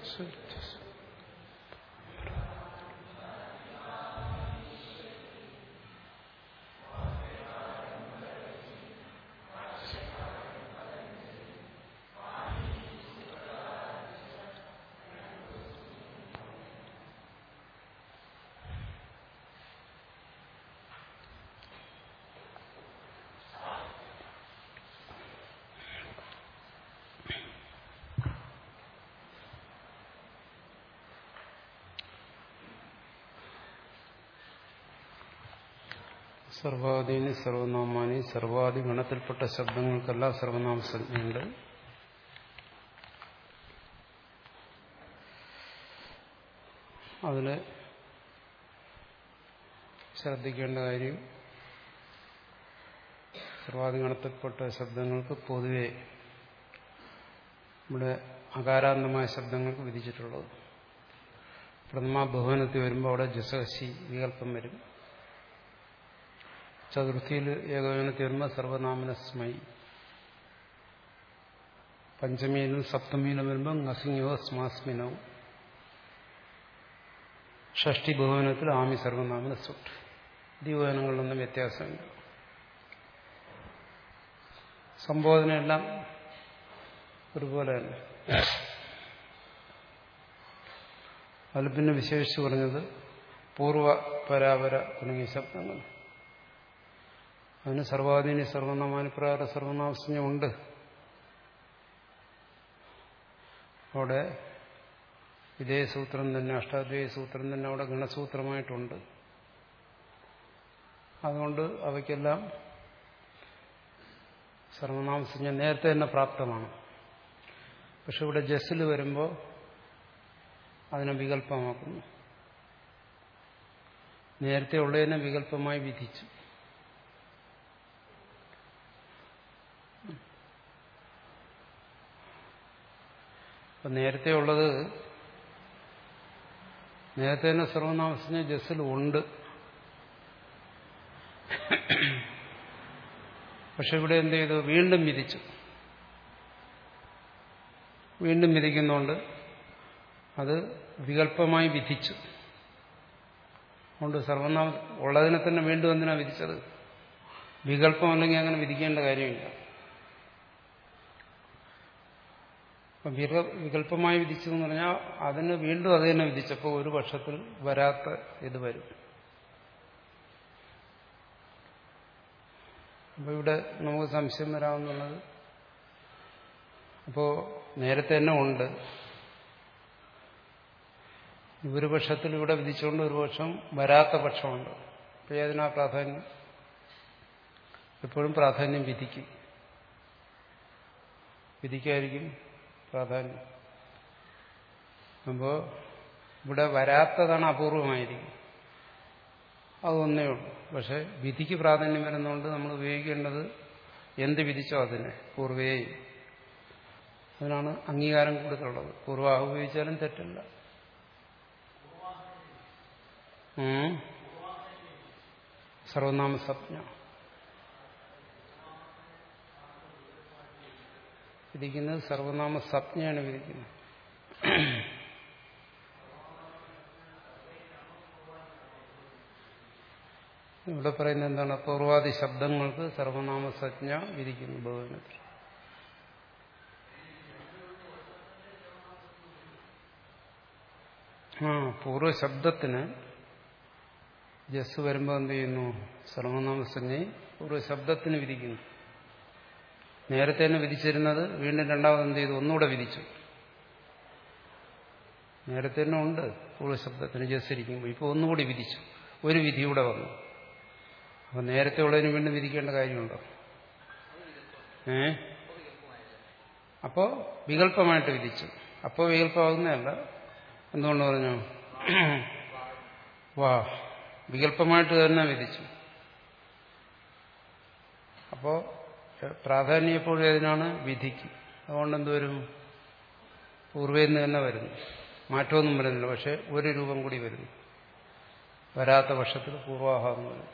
സർവാധീനി സർവനാമാനി സർവാധി ഗണത്തിൽപ്പെട്ട ശബ്ദങ്ങൾക്കെല്ലാം സർവനാമ സംജ്ഞയുണ്ട് അതിൽ ശ്രദ്ധിക്കേണ്ട കാര്യം സർവാധിഗണത്തിൽപ്പെട്ട ശബ്ദങ്ങൾക്ക് പൊതുവെ ഇവിടെ അകാരാന്തമായ ശബ്ദങ്ങൾക്ക് വിധിച്ചിട്ടുള്ളത് പ്രഥമ ബഹുവനത്തിൽ വരുമ്പോൾ അവിടെ ജസഹസി വികല്പം വരും ചതുർത്ഥിയിൽ ഏകോപനത്തിൽ വരുമ്പോൾ സർവനാമനസ്മൈ പഞ്ചമിയിലും സപ്തമിയിലും വരുമ്പോൾ ngസിങ്ങോ സ്മാസ്മിനോ ഷഷ്ടി ബഹുവനത്തിൽ ആമി സർവനാമന സുട്ട് ദ്വിബോധനങ്ങളിലൊന്നും വ്യത്യാസമില്ല സംബോധനയെല്ലാം ഒരുപോലെ തന്നെ അതിൽ പിന്നെ വിശേഷിച്ച് പറഞ്ഞത് പൂർവ പരാപര തുടങ്ങിയ ശബ്ദങ്ങൾ അതിന് സർവാധീനി സർവനാമാനുപ്രകാര സർവനാമസഞ്ജമുണ്ട് അവിടെ ഇതേ സൂത്രം തന്നെ അഷ്ടാദ്വയ സൂത്രം തന്നെ അവിടെ ഗണസൂത്രമായിട്ടുണ്ട് അതുകൊണ്ട് അവയ്ക്കെല്ലാം സർവനാമസഞ്ജ നേരത്തെ തന്നെ പ്രാപ്തമാണ് പക്ഷെ ഇവിടെ ജസ്സിൽ വരുമ്പോൾ അതിനെ വികല്പമാക്കുന്നു നേരത്തെ ഉള്ളതിനെ വികല്പമായി വിധിച്ചു അപ്പൊ നേരത്തെ ഉള്ളത് നേരത്തെ തന്നെ സർവനാമസിന് ജസ്സിൽ ഉണ്ട് പക്ഷെ ഇവിടെ എന്ത് ചെയ്തു വീണ്ടും വിധിച്ചു വീണ്ടും വിധിക്കുന്നുണ്ട് അത് വികല്പമായി വിധിച്ചു അതുകൊണ്ട് സർവനാമ ഉള്ളതിനെ തന്നെ വീണ്ടും എന്തിനാ വിധിച്ചത് വികല്പം അല്ലെങ്കിൽ അങ്ങനെ വിധിക്കേണ്ട കാര്യമില്ല അപ്പം വികല്പമായി വിധിച്ചു എന്ന് പറഞ്ഞാൽ അതിന് വീണ്ടും അത് തന്നെ വിധിച്ചപ്പോൾ ഒരു പക്ഷത്തിൽ വരാത്ത ഇത് വരും അപ്പോൾ ഇവിടെ നമുക്ക് സംശയം വരാമെന്നുള്ളത് അപ്പോൾ നേരത്തെ തന്നെ ഉണ്ട് ഒരു പക്ഷത്തിൽ ഇവിടെ വിധിച്ചുകൊണ്ട് ഒരു പക്ഷം വരാത്ത പക്ഷമുണ്ട് അപ്പോൾ ഏതിനാ പ്രാധാന്യം എപ്പോഴും പ്രാധാന്യം വിധിക്കും വിധിക്കായിരിക്കും പ്രാധാന്യം അപ്പോൾ ഇവിടെ വരാത്തതാണ് അപൂർവമായിരിക്കും അതൊന്നേ ഉള്ളൂ പക്ഷെ വിധിക്ക് പ്രാധാന്യം വരുന്നതുകൊണ്ട് നമ്മൾ ഉപയോഗിക്കേണ്ടത് എന്ത് വിധിച്ചോ അതിനെ പൂർവേ അതിനാണ് അംഗീകാരം കൂടുതലുള്ളത് പൂർവാഹ ഉപയോഗിച്ചാലും തെറ്റല്ല സർവനാമ സപ്ന വിധിക്കുന്നത് സർവനാമ സപ്ഞയാണ് വിധിക്കുന്നത് ഇവിടെ പറയുന്നത് എന്താണ് പൂർവാദി ശബ്ദങ്ങൾക്ക് സർവനാമ സജ്ഞ വിധിക്കുന്നു ഭവനത്തിൽ ആ പൂർവ്വശബ്ദത്തിന് ജസ് വരുമ്പോൾ എന്ത് ചെയ്യുന്നു സർവനാമസഞ്ജയെ പൂർവ്വശബ്ദത്തിന് വിധിക്കുന്നു നേരത്തെ തന്നെ വിധിച്ചിരുന്നത് വീണ്ടും രണ്ടാമത് എന്ത് ചെയ്തു ഒന്നുകൂടെ വിധിച്ചു നേരത്തെ തന്നെ ഉണ്ട് പൂർവ്വശബ്ദത്തിന് ജസ് ഇരിക്കുമ്പോൾ ഇപ്പോൾ ഒന്നുകൂടി വിധിച്ചു ഒരു വിധിയൂടെ വന്നു അപ്പൊ നേരത്തെ ഉള്ളതിന് വീണ്ടും വിധിക്കേണ്ട കാര്യമുണ്ടോ ഏ അപ്പോ വികല്പമായിട്ട് വിധിച്ചു അപ്പോൾ വികല്പമാകുന്നതല്ല എന്തുകൊണ്ട് പറഞ്ഞു വാ വികല്പമായിട്ട് തന്നെ വിധിച്ചു അപ്പോ പ്രാധാന്യം എപ്പോഴും ഏതിനാണ് വിധിക്ക് അതുകൊണ്ട് എന്തുവരും പൂർവേന്ന് തന്നെ വരുന്നു മാറ്റമൊന്നും വരുന്നില്ല പക്ഷെ ഒരു രൂപം കൂടി വരുന്നു വരാത്ത പക്ഷത്തിൽ പൂർവാഹം വരും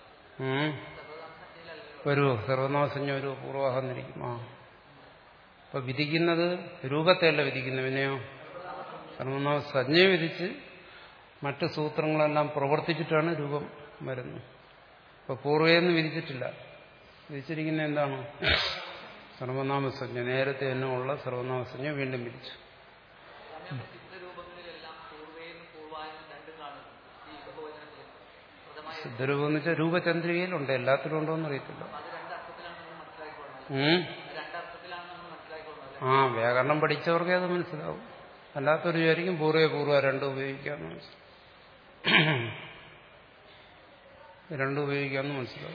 വരുമോ സർവനാമസഞ്ജ വരുമോ പൂർവാഹം എന്നിരിക്കും ആ അപ്പൊ വിധിക്കുന്നത് രൂപത്തെയല്ല വിധിക്കുന്നത് പിന്നെയോ സർവനാമ സജ്ഞയെ വിധിച്ച് മറ്റ് സൂത്രങ്ങളെല്ലാം പ്രവർത്തിച്ചിട്ടാണ് രൂപം വരുന്നത് അപ്പൊ പൂർവ്വയെന്ന് വിധിച്ചിട്ടില്ല വിധിച്ചിരിക്കുന്ന എന്താണ് സർവനാമസഞ്ജ നേരത്തെ തന്നെ ഉള്ള സർവനാമസഞ്ജ വീണ്ടും വിധിച്ചു സിദ്ധരൂപങ്ങളിലെല്ലാം പൂർവേന്ന് പൂർവായെന്ന് രണ്ടും കാണുന്നു ഈ ബഹുവചനത്തിൽ പ്രഥമായ സിദ്ധരൂപം എന്ന് വെച്ചാൽ രൂപചന്ദ്രികയിലുണ്ട് എല്ലാത്തിലും ഉണ്ടോ എന്ന് അറിയത്തില്ല അത് രണ്ടർത്ഥത്തിലാണ് നമ്മൾ മനസ്സിലാക്കിക്കൊള്ളുന്നത് ഉം. അത് രണ്ടർത്ഥത്തിലാണ് നമ്മൾ മനസ്സിലാക്കിക്കൊള്ളുന്നത് ആ വ്യാകരണം പഠിച്ചവർക്കേ അത് മനസ്സിലാവും അല്ലാത്തൊരു വിചാരിക്കും പൂർവ്വ പൂർവ്വ രണ്ടും ഉപയോഗിക്കാമെന്ന് മനസ്സിലാവും രണ്ടും ഉപയോഗിക്കാമെന്ന് മനസ്സിലാവും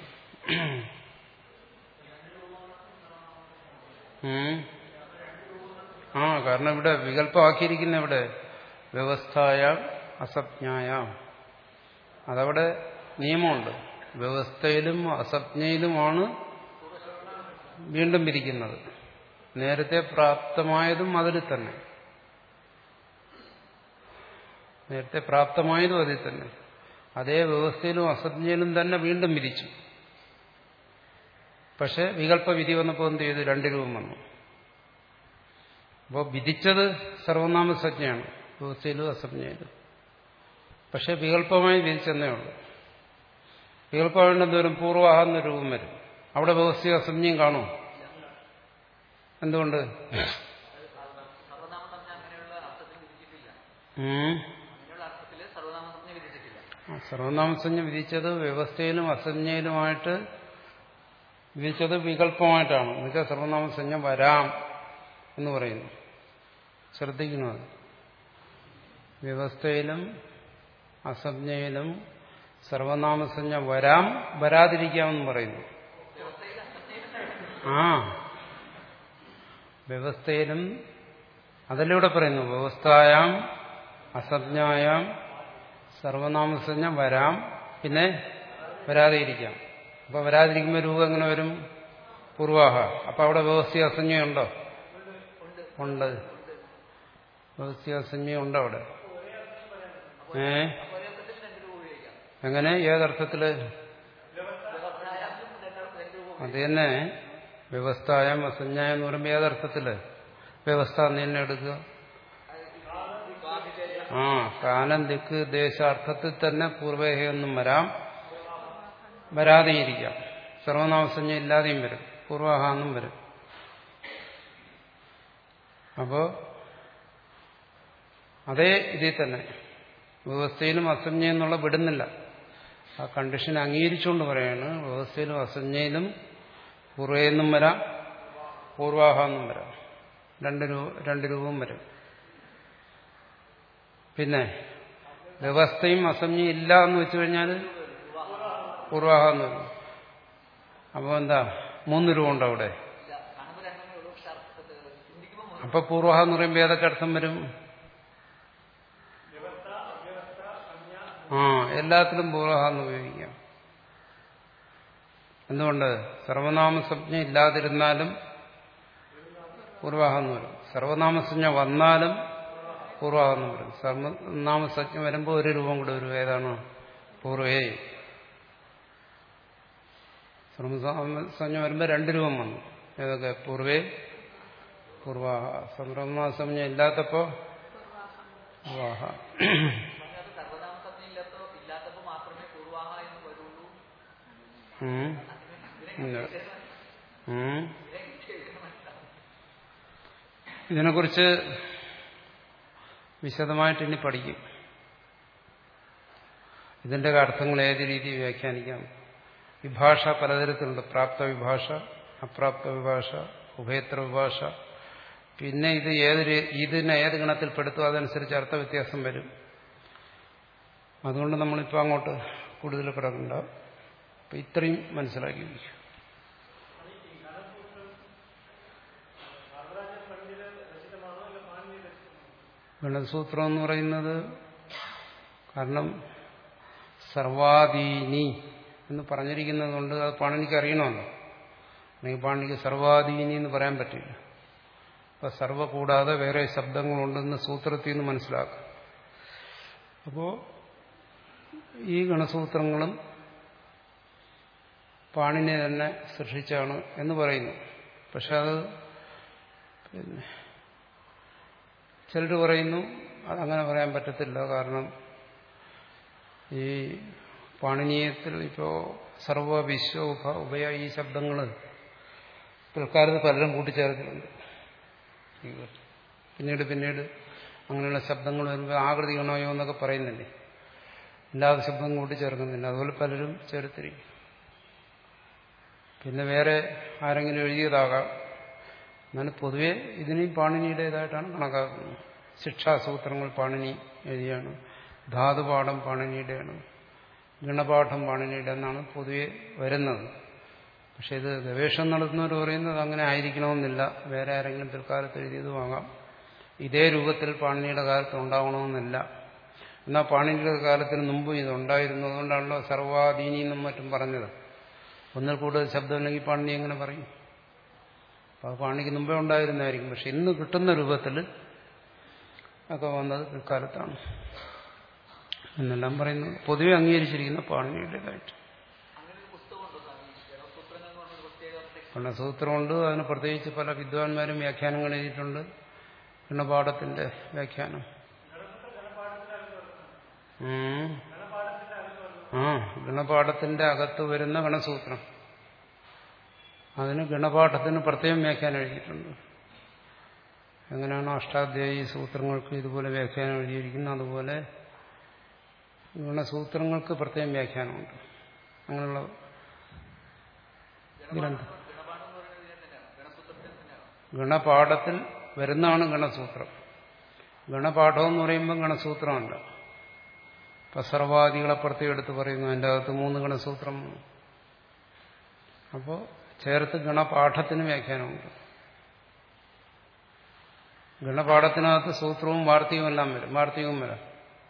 ഉം. ആ കാരണം ഇവിടെ വികല്പമാക്കിയിരിക്കുന്ന ഇവിടെ വ്യവസ്ഥായ അസജ്ഞായ അതവിടെ നിയമമുണ്ട് വ്യവസ്ഥയിലും അസജ്ഞയിലുമാണ് വീണ്ടും വിരിക്കുന്നത് നേരത്തെ പ്രാപ്തമായതും അതിൽ തന്നെ നേരത്തെ പ്രാപ്തമായതും അതിൽ തന്നെ അതേ വ്യവസ്ഥയിലും അസജ്ഞയിലും തന്നെ വീണ്ടും വിരിച്ചു പക്ഷെ വികല്പ വിധി വന്നപ്പോൾ എന്ത് ചെയ്തു രണ്ട് രൂപം വന്നു അപ്പോൾ വിധിച്ചത് സർവനാമ സജ്ഞയാണ് വ്യവസ്ഥയിലും അസജ്ഞയിലും പക്ഷെ വികല്പമായി വിധിച്ചെന്നേ ഉള്ളൂ വികല്പമായിട്ട് എന്തോരും പൂർവാഹന്ന രൂപം വരും അവിടെ വ്യവസ്ഥയും അസജ്ഞയും കാണും എന്തുകൊണ്ട് സർവനാമ സംജ്ഞ അങ്ങനെയുള്ള അർത്ഥത്തിൽ വിധിച്ചിട്ടില്ല ഉം. അങ്ങനെയുള്ള അർത്ഥത്തിൽ സർവനാമ സംജ്ഞ വിധിച്ചിട്ടില്ല ആ, സർവനാമസഞ്ജ വിധിച്ചത് വ്യവസ്ഥയിലും അസഞ്ജയിലുമായിട്ട് വിധിച്ചത് വികല്പമായിട്ടാണ് എന്നുവെച്ചാൽ സർവനാമസഞ്ജ വരാം എന്ന് പറയുന്നു ശ്രദ്ധിക്കണം അത് വ്യവസ്ഥയിലും അസഞ്ജയിലും സർവനാമസഞ്ജ വരാം വരാതിരിക്കാമെന്ന് പറയുന്നു ആ വ്യവസ്ഥയിലും അതിലൂടെ പറയുന്നു വ്യവസ്ഥായാം അസജ്ഞായാം സർവനാമസഞ്ജ വരാം പിന്നെ വരാതെയിരിക്കാം അപ്പൊ വരാതിരിക്കുമ്പോൾ രൂപം എങ്ങനെ വരും പൂർവാഹ അപ്പൊ അവിടെ വ്യവസ്ഥ അസഞ്ജയുണ്ടോ ഉണ്ട് വ്യവസ്ഥ അസഞ്ജയുണ്ട് അവിടെ ഏ എങ്ങനെ ഏതർത്ഥത്തില് അത് തന്നെ വ്യവസ്ഥായം അസഞ്ജായം എന്ന് പറയുമ്പോൾ ഏതർത്ഥത്തില് വ്യവസ്ഥ എന്ന് തന്നെ എടുക്കുക ആ കാലം ദിക്ക് ദേശ അർത്ഥത്തിൽ തന്നെ പൂർവേഹയൊന്നും വരാം വരാതെയിരിക്കാം സർവനാമസഞ്ജ ഇല്ലാതെയും വരും പൂർവാഹ എന്നും വരും അപ്പോ അതേ ഇതിൽ തന്നെ വ്യവസ്ഥയിലും അസഞ്ജ എന്നുള്ള വിടുന്നില്ല ആ കണ്ടീഷൻ അംഗീകരിച്ചുകൊണ്ട് പറയാണ് വ്യവസ്ഥയിലും അസഞ്ജയിലും പൂർവയെന്നും വരാം പൂർവാഹ എന്നും വരാം രണ്ട് രൂപ രണ്ട് രൂപവും വരും പിന്നെ വ്യവസ്ഥയും അസംജ്ഞയും ഇല്ല എന്ന് വെച്ചു കഴിഞ്ഞാൽ പൂർവാഹ എന്ന് വരും അപ്പോൾ എന്താ മൂന്ന് രൂപ ഉണ്ടോ അവിടെ ഇല്ല കാണുമ്പോൾ രണ്ടെണ്ണേ ഉള്ളൂ പക്ഷെ അർത്ഥത്തിൽ ചിന്തിക്കുമ്പോൾ അപ്പൊ പൂർവാഹ എന്ന് പറയുമ്പോൾ ഏതൊക്കെ അർത്ഥം വരും ആ എല്ലാത്തിലും പൂർവാഹ എന്ന് ഉപയോഗിക്കാം എന്തുകൊണ്ട് സർവനാമസജ്ഞ ഇല്ലാതിരുന്നാലും പൂർവാഹ എന്ന് വരും സർവനാമസജ്ഞ വന്നാലും പൂർവാഹ എന്ന് വരും സർവനാമസജ്ഞ വരുമ്പോൾ ഒരു രൂപം കൂടെ വരും ഏതാണ് പൂർവേ സർവനാമസജ്ഞ വരുമ്പോൾ രണ്ട് രൂപം വന്നു ഏതൊക്കെ പൂർവേ പൂർവാഹ സർവനാമസജ്ഞ ഇല്ലാത്തപ്പോ പൂർവാഹ അത് സർവനാമ സംജ്ഞ ഇല്ലാത്തോ ഇല്ലാത്തപ്പോൾ മാത്രമേ പൂർവാഹ എന്ന് വരുള്ളൂ ഉം. ഇല്ല. ഉം. ഇതിനെക്കുറിച്ച് വിശദമായിട്ട് ഇനി പഠിക്കും ഇതിന്റെ അർത്ഥങ്ങൾ ഏത് രീതിയിൽ വ്യാഖ്യാനിക്കാം വിഭാഷ പലതരത്തിലുണ്ട് പ്രാപ്ത വിഭാഷ അപ്രാപ്ത വിഭാഷ ഉഭയത്ര വിഭാഷ പിന്നെ ഇത് ഏത് രീ- ഇതിനെ ഏത് ഗണത്തിൽ പെടുത്തും അതനുസരിച്ച് അർത്ഥവ്യത്യാസം വരും അതുകൊണ്ട് നമ്മളിപ്പോൾ അങ്ങോട്ട് കൂടുതൽ കിടക്കണ്ട അപ്പം ഇത്രയും മനസ്സിലാക്കി വയ്ക്കും ഗണസൂത്രം എന്ന് പറയുന്നത് കാരണം സർവാദീനി എന്ന് പറഞ്ഞിരിക്കുന്നത് കൊണ്ട് അത് പാണിനിക്ക് അറിയണമല്ലോ അല്ലെങ്കിൽ പാണിനിക്ക് സർവാദീനി എന്ന് പറയാൻ പറ്റില്ല അപ്പൊ സർവ കൂടാതെ വേറെ ശബ്ദങ്ങളുണ്ടെന്ന് സൂത്രത്തിൽ നിന്ന് മനസ്സിലാക്കാം അപ്പോ ഈ ഗണസൂത്രങ്ങളും പാണിനെ തന്നെ സൃഷ്ടിച്ചാണ് എന്ന് പറയുന്നു പക്ഷെ അത് പിന്നെ ചിലർ പറയുന്നു അതങ്ങനെ പറയാൻ പറ്റത്തില്ല കാരണം ഈ പാണിനീയത്തിൽ ഇപ്പോൾ സർവ വിശ്വ ഉപ ഉഭയ ഈ ശബ്ദങ്ങൾ പിൽക്കാലത്ത് പലരും കൂട്ടിച്ചേർത്തിട്ടുണ്ട് പിന്നീട് പിന്നീട് അങ്ങനെയുള്ള ശബ്ദങ്ങൾ വരുമ്പോൾ ആകൃതി ഗണയോ എന്നൊക്കെ പറയുന്നില്ലേ ഇല്ലാത്ത ശബ്ദം കൂട്ടിച്ചേർക്കുന്നില്ല അതുപോലെ പലരും ചേർത്തിരിക്കും പിന്നെ വേറെ ആരെങ്കിലും എഴുതിയതാകാം എന്നാലും പൊതുവെ ഇതിനെയും പാണിനിയുടേതായിട്ടാണ് കണക്കാക്കുന്നത് ശിക്ഷാസൂത്രങ്ങൾ പാണിനി എഴുതിയാണ് ധാതുപാഠം പാണിനിയുടെയാണ് ഗണപാഠം പാണിനിയുടെ എന്നാണ് പൊതുവെ വരുന്നത് പക്ഷെ ഇത് ഗവേഷണം നടത്തുന്നവർ പറയുന്നത് അങ്ങനെ ആയിരിക്കണമെന്നില്ല വേറെ ആരെങ്കിലും പിൽക്കാലത്ത് എഴുതിയതുമാകാം ഇതേ രൂപത്തിൽ പാണിനിയുടെ കാലത്ത് ഉണ്ടാവണമെന്നില്ല എന്നാൽ പാണിനിയുടെ കാലത്തിന് മുമ്പ് ഇതുണ്ടായിരുന്നു അതുകൊണ്ടാണല്ലോ സർവാധീനി എന്നും മറ്റും പറഞ്ഞത് ഒന്നിൽ കൂടുതൽ ശബ്ദമില്ലെങ്കിൽ പാണിനി എങ്ങനെ പറയും അപ്പോൾ അത് പാണിക്ക് മുമ്പേ ഉണ്ടായിരുന്നായിരിക്കും പക്ഷെ ഇന്ന് കിട്ടുന്ന രൂപത്തിൽ ഒക്കെ വന്നത് പിൽക്കാലത്താണ് എന്നെല്ലാം പറയുന്നത് പൊതുവെ അംഗീകരിച്ചിരിക്കുന്ന പാണിനിയുടേതായിട്ട് അങ്ങനെ ഒരു പുസ്തകമുണ്ടോ സ്വാമി ഗണസൂത്രങ്ങൾ എന്ന് പറഞ്ഞൊരു പ്രത്യേക text ഗണസൂത്രമുണ്ട് അതിന് പ്രത്യേകിച്ച് പല വിദ്വാൻമാരും വ്യാഖ്യാനങ്ങൾ എഴുതിയിട്ടുണ്ട് ഗണപാഠത്തിന്റെ വ്യാഖ്യാനം ഉം. ആ ഗണപാഠത്തിന്റെ അകത്ത് വരുന്ന ഗണസൂത്രം അതിന് ഗണപാഠത്തിന് പ്രത്യേകം വ്യാഖ്യാനം എഴുതിയിട്ടുണ്ട് എങ്ങനെയാണോ അഷ്ടാധ്യായി സൂത്രങ്ങൾക്ക് ഇതുപോലെ വ്യാഖ്യാനം എഴുതിയിരിക്കുന്നത് അതുപോലെ ഗുണസൂത്രങ്ങൾക്ക് പ്രത്യേകം വ്യാഖ്യാനമുണ്ട് അങ്ങനെയുള്ള ഗ്രന്ഥം ഗണപാഠം എന്ന് പറയുന്നത് ഇതിനെ തന്നെയാണ് ഗണസൂത്രത്തിൽ തന്നെയാണ് ഗണപാഠത്തിൽ വരുന്നതാണ് ഗണസൂത്രം ഗണപാഠം എന്ന് പറയുമ്പോൾ ഗണസൂത്രമല്ല ഇപ്പൊ സർവാദികളെ പ്രത്യേകം എടുത്ത് പറയുന്നു അതിൻ്റെ അകത്ത് മൂന്ന് ഗണസൂത്രം അപ്പോൾ ചേർത്ത് ഗണപാഠത്തിന് വ്യാഖ്യാനമുണ്ട് ഗണപാഠത്തിനകത്ത് സൂത്രവും വാർത്തകവും എല്ലാം വരും വാർത്തകവും വരാം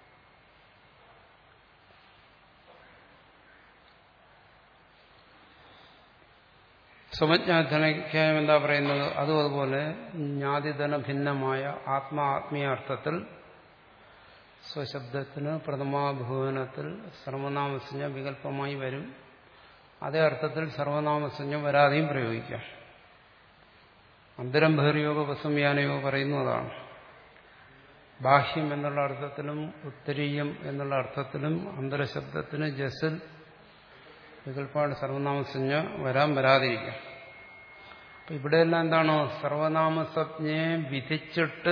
സമജ്ഞാധ്യാനം എന്താ പറയുന്നത് അതും അതുപോലെ ജ്ഞാതിധന ഭിന്നമായ ആത്മാ ആത്മീയ അർത്ഥത്തിൽ സ്വശബ്ദത്തിന് പ്രഥമാഭുവനത്തിൽ സർവനാമസഞ്ജ വികല്പമായി വരും അതേ അർത്ഥത്തിൽ സർവനാമസഞ്ജം വരാതെയും പ്രയോഗിക്കാം അന്തരം ബഹിർയോഗ ഉപസംയാനയോഗ പറയുന്നു അതാണ് ബാഹ്യം എന്നുള്ള അർത്ഥത്തിലും ഉത്തരീയം എന്നുള്ള അർത്ഥത്തിലും അന്തരശബ്ദത്തിന് ജസിൽ വികല്പമാണ് സർവനാമസഞ്ജ വരാൻ വരാതിരിക്കാം അപ്പൊ ഇവിടെയെല്ലാം എന്താണോ സർവനാമസജ്ഞയെ വിധിച്ചിട്ട്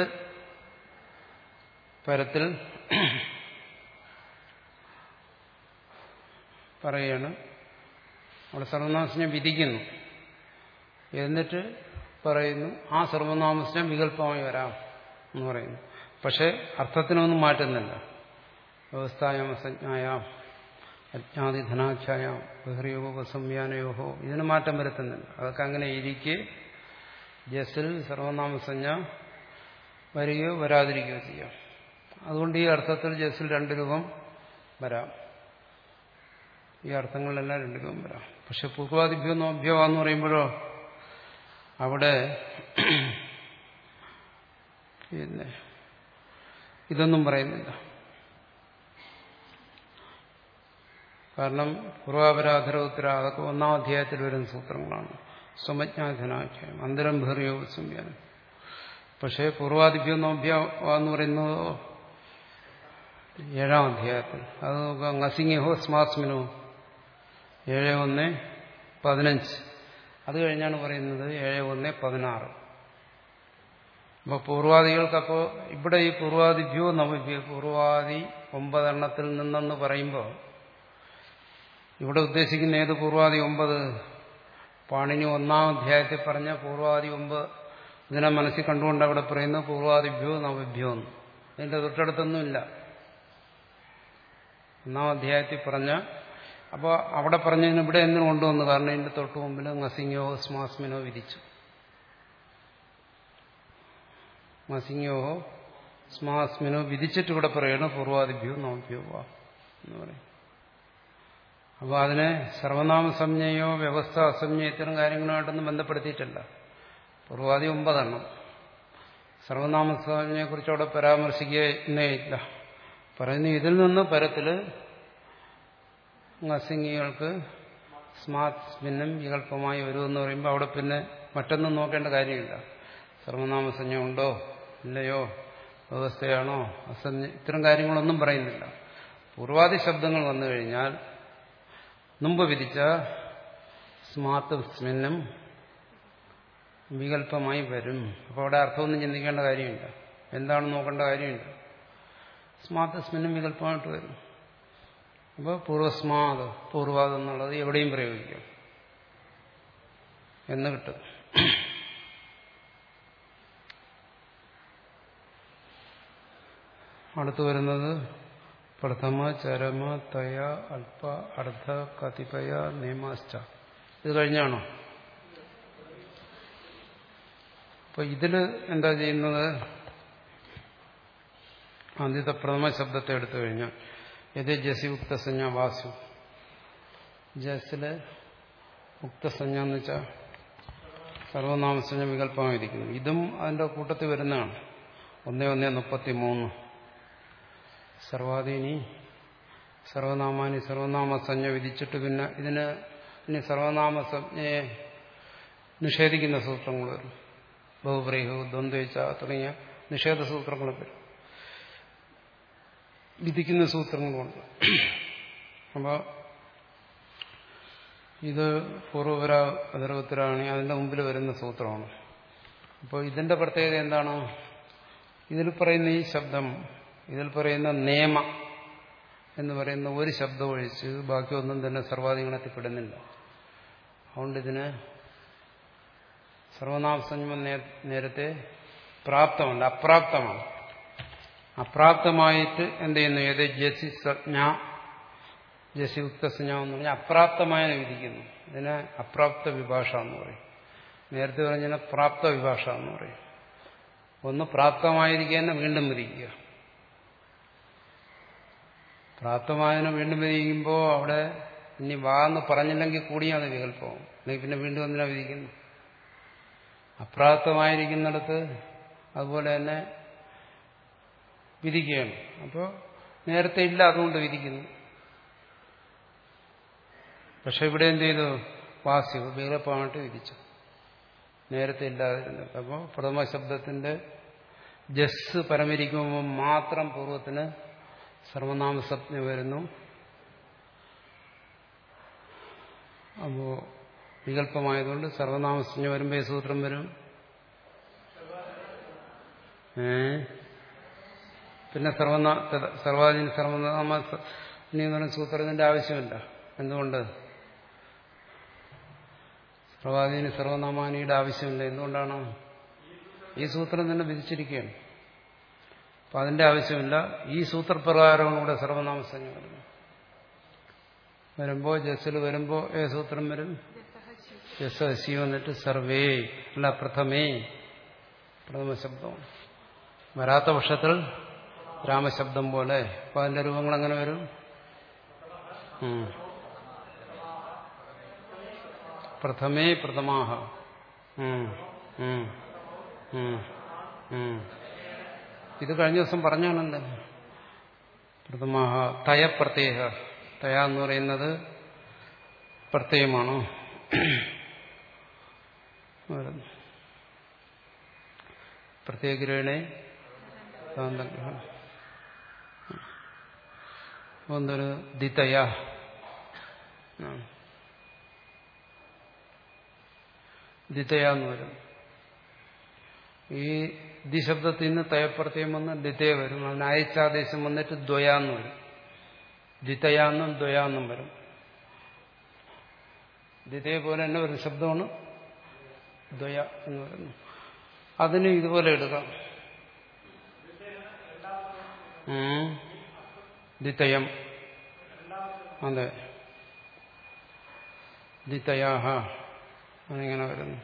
പരത്തിൽ പറയാണ് അവിടെ സർവനാമസഞ്ജ വിധിക്കുന്നു എന്നിട്ട് പറയുന്നു ആ സർവനാമസഞ്ജ വികല്പമായി വരാം എന്ന് പറയുന്നു പക്ഷെ അർത്ഥത്തിനൊന്നും മാറ്റുന്നില്ല വ്യവസ്ഥായാം അസജ്ഞായാം അജ്ഞാതി ധനാധ്യായം ബഹിർയോഗോപസംയാനയോഹോ ഇതിന് മാറ്റം വരുത്തുന്നില്ല അതൊക്കെ അങ്ങനെ ഇരിക്കെ ജസിൽ സർവനാമസഞ്ജ വരികയോ വരാതിരിക്കുകയോ ചെയ്യാം അതുകൊണ്ട് ഈ അർത്ഥത്തിൽ ജസിൽ രണ്ട് രൂപം വരാം ഈ അർത്ഥങ്ങളിലെല്ലാം രണ്ട് രൂപം വരാം പക്ഷെ പൂർവാദിഭ്യോ നോഭ്യോ എന്ന് പറയുമ്പോഴോ അവിടെ പിന്നെ ഇതൊന്നും പറയുന്നില്ല കാരണം പൂർവാപരാധരോത്തര അതൊക്കെ ഒന്നാം അധ്യായത്തിൽ വരുന്ന സൂത്രങ്ങളാണ് സ്വമജ്ഞാധനാഖ്യായം അന്തരം ബഹിർയോഗ സംവ്യാനം പക്ഷേ പൂർവാദിഭ്യോ നോഭ്യോ എന്ന് പറയുന്നത് ഏഴാം അധ്യായത്തിൽ അത് നോക്കാം ngസിംഗഹോ സ്മാസ്മിനോ ഏഴ് ഒന്ന് പതിനഞ്ച് അത് കഴിഞ്ഞാണ് പറയുന്നത് ഏഴ് ഒന്ന് പതിനാറ് അപ്പോൾ പൂർവാദികൾക്കപ്പോൾ ഇവിടെ ഈ പൂർവാദിഭ്യോ നവഭ്യോ പൂർവാദി ഒമ്പതെണ്ണത്തിൽ നിന്നെന്ന് പറയുമ്പോൾ ഇവിടെ ഉദ്ദേശിക്കുന്ന ഏത് പൂർവാദി ഒമ്പത് പാണിനി ഒന്നാം അധ്യായത്തിൽ പറഞ്ഞ പൂർവാദി ഒമ്പത് ഇതിനെ മനസ്സിൽ കണ്ടുകൊണ്ട് അവിടെ പറയുന്നത് പൂർവാദിഭ്യോ നവഭ്യോ എന്ന് അതിന്റെ തൊട്ടടുത്തൊന്നുമില്ല ഒന്നാം അധ്യായത്തിൽ പറഞ്ഞ അപ്പോൾ അവിടെ പറഞ്ഞതിന് ഇവിടെ എന്തിനു കൊണ്ടുവന്നു കാരണം ഇതിന്റെ തൊട്ട് മുമ്പിൽ ngസിംഗോ സ്മാസ്മിനോ വിധിച്ചു മസിംഗോ സ്മാസ്മിനോ വിധിച്ചിട്ട് ഇവിടെ പറയണം പൂർവാദിഭ്യോ നവഭ്യോ വാ എന്ന് പറയും അപ്പോൾ അതിനെ സർവനാമ സംജ്ഞയോ വ്യവസ്ഥ അസംജ്ഞ ഇത്തരം കാര്യങ്ങളുമായിട്ടൊന്നും ബന്ധപ്പെടുത്തിയിട്ടില്ല പൂർവാദി ഒമ്പതെണ്ണം സർവനാമ സംജ്ഞയെക്കുറിച്ച് അവിടെ പരാമർശിക്കുന്നേ ഇല്ല പറയുന്നു ഇതിൽ നിന്ന് പരത്തിൽ ngസിംഗികൾക്ക് സ്മാർട്ട് സ്പിന്നും വികല്പമായി വരുമെന്ന് പറയുമ്പോൾ അവിടെ പിന്നെ മറ്റൊന്നും നോക്കേണ്ട കാര്യമില്ല സർവനാമസഞ്ജ ഉണ്ടോ ഇല്ലയോ വ്യവസ്ഥയാണോ അസഞ്ജ ഇത്തരം കാര്യങ്ങളൊന്നും പറയുന്നില്ല പൂർവാദി ശബ്ദങ്ങൾ വന്നു കഴിഞ്ഞാൽ മുമ്പ് വിധിച്ച സ്മാത്ത് സ്മിന്നും വികല്പമായി വരും അപ്പോൾ അവിടെ അർത്ഥമൊന്നും ചിന്തിക്കേണ്ട കാര്യമില്ല എന്താണ് നോക്കേണ്ട കാര്യമില്ല സ്മാത്ത് സ്മിന്നും വികല്പമായിട്ട് വരും അപ്പോൾ പൂർവസ്മാത് പൂർവാദം എന്നുള്ളത് എവിടെയും പ്രയോഗിക്കാം എന്ന് കിട്ടും അടുത്തു വരുന്നത് പ്രഥമ ചരമ തയ അല്പ അർദ്ധ കതിപയ നിയമാശ്ച ഇത് കഴിഞ്ഞാണോ അപ്പൊ ഇതില് എന്താ ചെയ്യുന്നത് ആദ്യത്തെ പ്രഥമ ശബ്ദത്തെ എടുത്തു കഴിഞ്ഞാൽ ഇത് ജസി ഉക്തസഞ്ജ വാസു ജസില് ഉക്തസഞ്ജ എന്ന് വെച്ചാൽ സർവനാമസഞ്ജ വികല്പമായിരിക്കുന്നു ഇതും അതിന്റെ കൂട്ടത്തിൽ വരുന്നതാണ് ഒന്നേ ഒന്നേ മുപ്പത്തി മൂന്ന് സർവാധീനി സർവനാമാനി സർവനാമസഞ്ജ വിധിച്ചിട്ട് പിന്നെ ഇതിന് ഇനി സർവനാമസഞ്ജയെ നിഷേധിക്കുന്ന സൂത്രങ്ങൾ വരും ബഹുബ്രീഹു ദ്വന്ദ്വച്ച തുടങ്ങിയ നിഷേധ സൂത്രങ്ങൾ വരും വിധിക്കുന്ന സൂത്രങ്ങളുമുണ്ട് അപ്പോൾ ഇത് പൂർവപര അതിർവത്തിലാണ് അതിന്റെ മുമ്പിൽ വരുന്ന സൂത്രമാണ് അപ്പോൾ ഇതിന്റെ പ്രത്യേകത എന്താണ് ഇതിൽ പറയുന്ന ഈ ശബ്ദം ഇതിൽ പറയുന്ന നിയമ എന്ന് പറയുന്ന ഒരു ശബ്ദം ഒഴിച്ച് ബാക്കിയൊന്നും തന്നെ സർവാധികണത്തിൽ അതുകൊണ്ട് ഇതിന് സർവനാമസഞ്ജമം നേരത്തെ പ്രാപ്തമല്ല അപ്രാപ്തമാണ് അപ്രാപ്തമായിട്ട് എന്ത് ചെയ്യുന്നു ഏത് ജസി സജ്ഞ ജസി ഉക്തസഞ്ജ എന്ന് പറഞ്ഞാൽ അപ്രാപ്തമായ വിധിക്കുന്നു ഇതിനെ അപ്രാപ്ത വിഭാഷ എന്ന് പറയും നേരത്തെ പറഞ്ഞതിനെ പ്രാപ്ത വിഭാഷ എന്ന് പറയും ഒന്ന് പ്രാപ്തമായിരിക്കാൻ വീണ്ടും വിധിക്കുക പ്രാപ്തമായതിനെ വീണ്ടും വിധിക്കുമ്പോൾ അവിടെ ഇനി വാ എന്ന് പറഞ്ഞില്ലെങ്കിൽ കൂടിയും അത് വികല്പമാവും അല്ലെങ്കിൽ പിന്നെ വീണ്ടും എന്തിനാ വിധിക്കുന്നു അപ്രാപ്തമായിരിക്കുന്നിടത്ത് അതുപോലെ തന്നെ വിധിക്കുകയാണ് അപ്പോൾ നേരത്തെ ഇല്ല അതുകൊണ്ട് വിധിക്കുന്നു പക്ഷെ ഇവിടെ എന്ത് ചെയ്തു വാസ്യു വികല്പമായിട്ട് വിധിച്ചു നേരത്തെ ഇല്ലാതിരുന്നത് അപ്പോൾ പ്രഥമ ശബ്ദത്തിന്റെ ജസ് പരമരിക്കുമ്പോൾ മാത്രം പൂർവ്വത്തിന് സർവനാമസജ്ഞ വരുന്നു അപ്പോ വികല്പമായതുകൊണ്ട് സർവനാമസജ്ഞ വരുമ്പോൾ ഈ സൂത്രം വരും ഏ പിന്നെ സർവനാ സർവാധീന സർവനാമ ഇനി എന്ന് പറയുന്ന സൂത്രത്തിന്റെ ആവശ്യമില്ല എന്തുകൊണ്ട് സർവാധീന സർവനാമാനിയുടെ ആവശ്യമില്ല എന്തുകൊണ്ടാണ് ഈ സൂത്രം തന്നെ വിധിച്ചിരിക്കുകയാണ് അപ്പൊ അതിന്റെ ആവശ്യമില്ല ഈ സൂത്രപ്രകാരമാണ് ഇവിടെ സർവനാമസഞ്ജ വരുന്നത് വരുമ്പോ ജസ്സിൽ വരുമ്പോ ഏ സൂത്രം വരും ജസ് ഹസി വന്നിട്ട് സർവേ അല്ല പ്രഥമേ പ്രഥമ ശബ്ദം വരാത്ത പക്ഷത്തിൽ രാമശബ്ദം പോലെ അപ്പൊ അതിന്റെ രൂപങ്ങൾ എങ്ങനെ വരും പ്രഥമേ പ്രഥമാഹ ഇത് കഴിഞ്ഞ ദിവസം പറഞ്ഞാണല്ലോ പ്രഥമാഹ തയപ്രത്യേക തയ എന്ന് പറയുന്നത് പ്രത്യയമാണോ പ്രത്യേകരേണെ കാന്തഗ്രഹം ഒന്നൊരു ദിതയ ദിതയ എന്ന് വരും ഈ ദിശബ്ദത്തിൽ നിന്ന് തയപ്രത്യം വന്ന് ദിതയ വരും അതിന് അയച്ചാദേശം വന്നിട്ട് ദ്വയാന്ന് വരും ദിതയാന്നും ദ്വയാന്നും വരും ദിതയെ പോലെ തന്നെ ഒരു ശബ്ദമാണ് ദ്വയ എന്ന് പറയുന്നു അതിന് ഇതുപോലെ എടുക്കാം ദിതയം അതെ ദിതയാഹ എന്നിങ്ങനെ വരുന്നു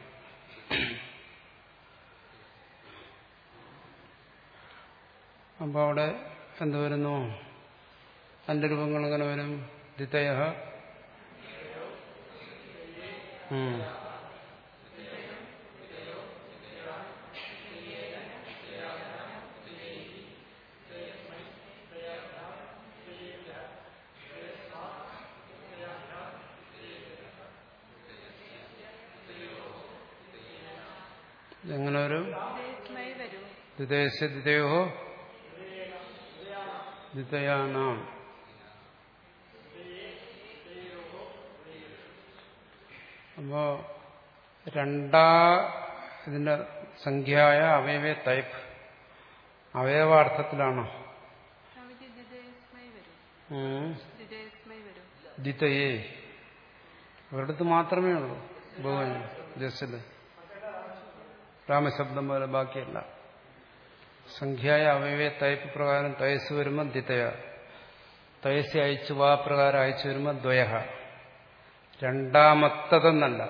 അപ്പോൾ അവിടെ എന്ത് വരുന്നു അതിന്റെ രൂപങ്ങൾ എങ്ങനെ വരും ദിതയ എങ്ങനെ ഒരു ദ്വിതയസ്മൈ വരൂ ദ്വിതയസ്യ ദ്വിതയോ ദ്വിതയാനാം അപ്പോ രണ്ടാ ഇതിന്റെ സംഖ്യയായ അവയവേ ടൈപ്പ് അവയവാർത്ഥത്തിലാണോ സ്വാമിജി ദ്വിതയസ്മൈ വരൂ ഉം. ദ്വിതയസ്മൈ വരൂ ദ്വിതയേ ഒരിടത്ത് മാത്രമേ ഉള്ളൂ ഭഗവാൻ ജസ്സില് രാമശബ്ദം പോലെ ബാക്കിയല്ല സംഖ്യയായ അവയവേ തയ്പ്പ് പ്രകാരം തയസ് വരുമ്പോൾ ദ്വിതയ തയസ് അയച്ചു വാ പ്രകാരം അയച്ചു വരുമ്പോൾ ദ്വയ രണ്ടാമത്തതെന്നല്ല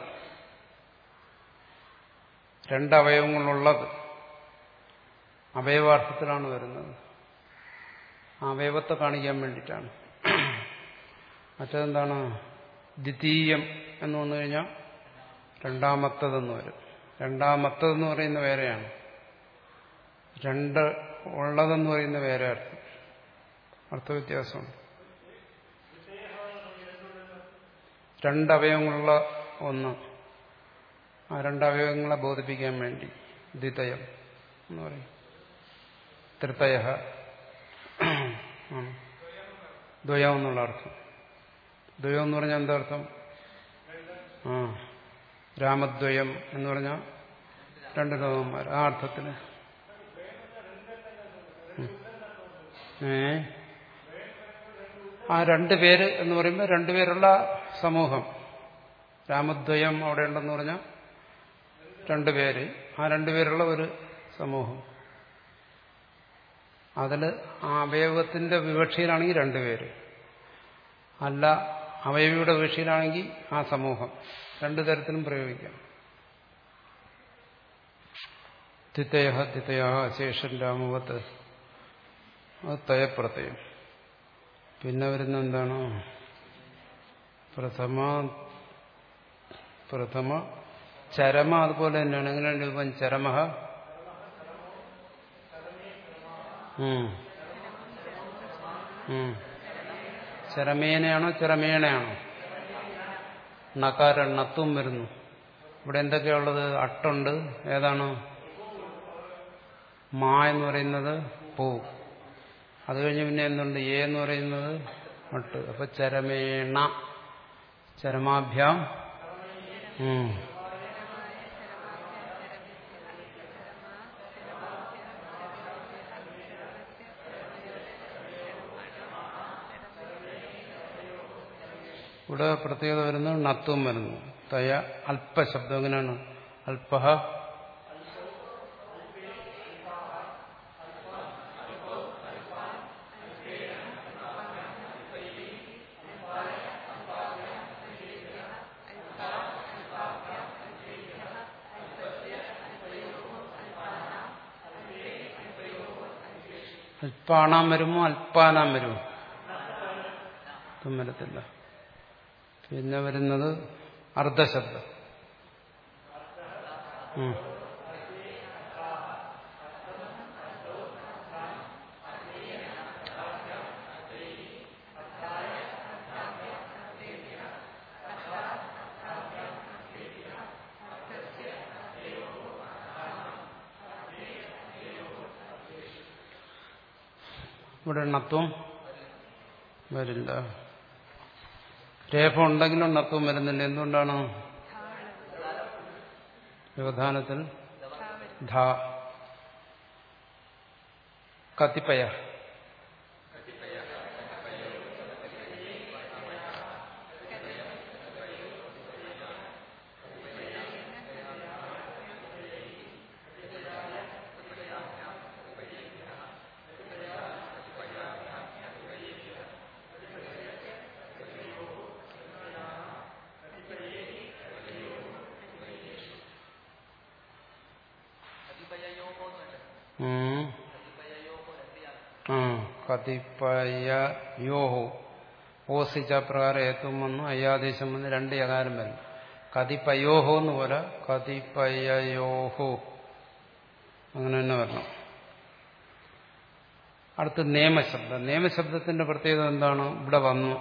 രണ്ടവയവങ്ങളുള്ളത് അവയവാർത്ഥത്തിലാണ് വരുന്നത് ആ അവയവത്തെ കാണിക്കാൻ വേണ്ടിയിട്ടാണ് മറ്റേതെന്താണ് ദ്വിതീയം എന്ന് വന്നു കഴിഞ്ഞാൽ രണ്ടാമത്തതെന്ന് വരും രണ്ടാമത്തതെന്ന് പറയുന്ന വേറെയാണ് രണ്ട് ഉള്ളതെന്ന് പറയുന്ന വേറെ അർത്ഥം അർത്ഥവ്യത്യാസമുണ്ട് രണ്ടവയവങ്ങളുള്ള ഒന്ന് ആ രണ്ടവയവങ്ങളെ ബോധിപ്പിക്കാൻ വേണ്ടി ദ്വിതയം എന്ന് പറയും തൃതയ ആണ് ദ്വയം എന്നുള്ള അർത്ഥം ദ്വയം എന്ന് പറഞ്ഞാൽ എന്താ അർത്ഥം ആ രാമദ്വയം എന്ന് പറഞ്ഞാൽ രണ്ട് ലോകന്മാർ ആ അർത്ഥത്തിന് ഉം. ഏ ആ രണ്ട് പേര് എന്ന് പറയുമ്പോൾ രണ്ടുപേരുള്ള സമൂഹം രാമദ്വയം അവിടെ ഉണ്ടെന്ന് പറഞ്ഞാൽ രണ്ടുപേര് ആ രണ്ടുപേരുള്ള ഒരു സമൂഹം അതിൽ ആ അവയവത്തിന്റെ വിവക്ഷയിലാണെങ്കിൽ രണ്ടുപേര് അല്ല അവയവിയുടെ വിവക്ഷയിലാണെങ്കിൽ ആ സമൂഹം രണ്ടു തരത്തിലും പ്രയോഗിക്കാം തിത്തയ തിത്തയ ശേഷൻ രാമവത്ത് അത് തയപ്രത്യയം പിന്നെ വരുന്ന എന്താണ് പ്രഥമ പ്രഥമ ചരമ അതുപോലെ തന്നെയാണ് എങ്ങനെയാണ് രൂപം ചരമ ഉം. ഉം. ചരമേനയാണോ ചരമേണയാണോ നക്കാര നത്തും വരുന്നു ഇവിടെ എന്തൊക്കെയുള്ളത് അട്ടുണ്ട് ഏതാണ് മാ എന്ന് പറയുന്നത് പൂ അത് കഴിഞ്ഞ് പിന്നെ എന്തുണ്ട് എ എന്ന് പറയുന്നത് മട്ട് അപ്പൊ ചരമേണ ചരമാഭ്യാം ഉം. ഇവിടെ പ്രത്യേകത വരുന്നത് നത്വം വരുന്നു തയ അല്പശബ്ദം എങ്ങനെയാണ് അല്പ അല്പാണാം വരുമോ അല്പാനാം വരുമോ ഇതും വരത്തില്ല പിന്നെ വരുന്നത് അർദ്ധശബ്ദം ഉം. ഇവിടെ ണത്വം വരില്ല രേഖ ഉണ്ടെങ്കിലും ണത്വം വരുന്നില്ല എന്തുകൊണ്ടാണ് വ്യവധാനത്തിൽ ധ കത്തിപ്പയ കതിപയയോഹോ എന്നുണ്ട് ഉം. കതിപയയോഹോ രണ്ടിയാണ് ആ കതിപ്പയോഹോ ഓസിച്ച പ്രകാരം ഏത്വം വന്നു അയ്യാദേശം വന്ന് രണ്ട് യകാരം വരും കതിപ്പയോഹോ എന്ന് പോലെ കതിപ്പയോഹോ അങ്ങനെ തന്നെ വരണം അടുത്ത് നിയമശബ്ദം നിയമശബ്ദത്തിന്റെ പ്രത്യേകത എന്താണ് ഇവിടെ വന്നു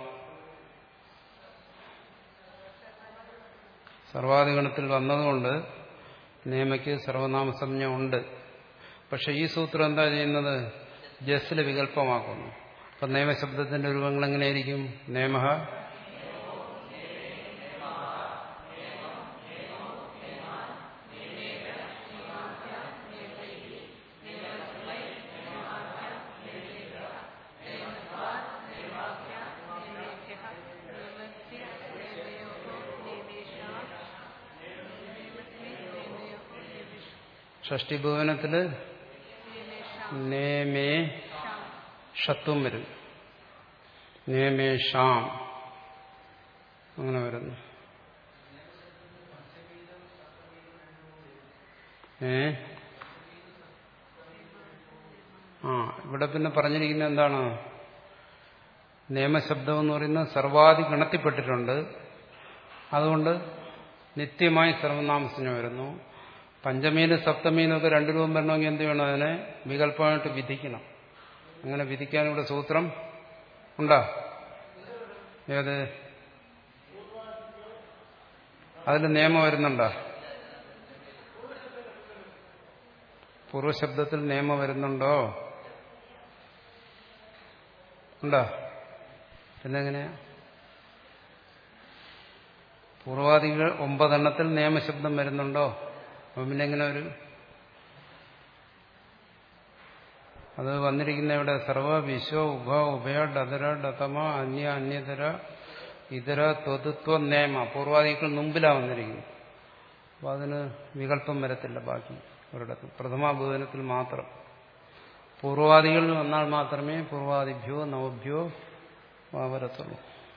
സർവാധിഗണത്തിൽ വന്നതുകൊണ്ട് നിയമയ്ക്ക് സർവനാമസംജ്ഞ ഉണ്ട് പക്ഷെ ഈ സൂത്രം എന്താ ചെയ്യുന്നത് ജസ്സിൽ വികല്പമാക്കുന്നു അപ്പൊ നിയമശബ്ദത്തിന്റെ രൂപങ്ങൾ എങ്ങനെയായിരിക്കും നിയമ നിയമേഭ്യഃ നിയമസ്യ നിയമയോഃ നിയമേഷാം നിയമസ്മി നിയമയോഃ നിയമേഷ ഷഷ്ടിഭുവനത്തില് നിയമേഷാം നേമേ ഷാം ഷത്വം വരും നേമേഷാം അങ്ങനെ വരുന്നു ഏ ആ ഇവിടെ പിന്നെ പറഞ്ഞിരിക്കുന്നത് എന്താണ് നിയമശബ്ദം എന്ന് പറയുന്നത് സർവാധി ഗണത്തിൽപ്പെട്ടിട്ടുണ്ട് അതുകൊണ്ട് നിത്യമായി സർവനാമസഞ്ജ വരുന്നു പഞ്ചമീനും സപ്തമീനും ഒക്കെ രണ്ടു രൂപം വരണമെങ്കിൽ എന്ത് വേണം അതിനെ വികല്പമായിട്ട് വിധിക്കണം അങ്ങനെ വിധിക്കാൻ ഇവിടെ സൂത്രം ഉണ്ടോ ഏത് അതിൽ നിയമം വരുന്നുണ്ടോ പൂർവശബ്ദത്തിൽ നിയമം വരുന്നുണ്ടോ ഉണ്ടോ പിന്നെങ്ങനെയാ പൂർവാദികൾ ഒമ്പതെണ്ണത്തിൽ നിയമശബ്ദം വരുന്നുണ്ടോ അപ്പം പിന്നെ എങ്ങനെ ഒരു അത് വന്നിരിക്കുന്ന ഇവിടെ സർവ വിശ്വ ഉഭ ഉഭയ ഡതര ഡതമ അന്യ അന്യതര ഇതര ത്വതുത്വ നിയമ പൂർവാദികൾ മുമ്പിലാണ് വന്നിരിക്കുന്നത് അപ്പം അതിന് വികല്പം വരത്തില്ല ബാക്കി ഒരിടത്ത് പ്രഥമാഭൂതനത്തിൽ മാത്രം പൂർവാദികൾ വന്നാൽ മാത്രമേ പൂർവാദിഭ്യോ നവഭ്യോ വരത്തുള്ളൂ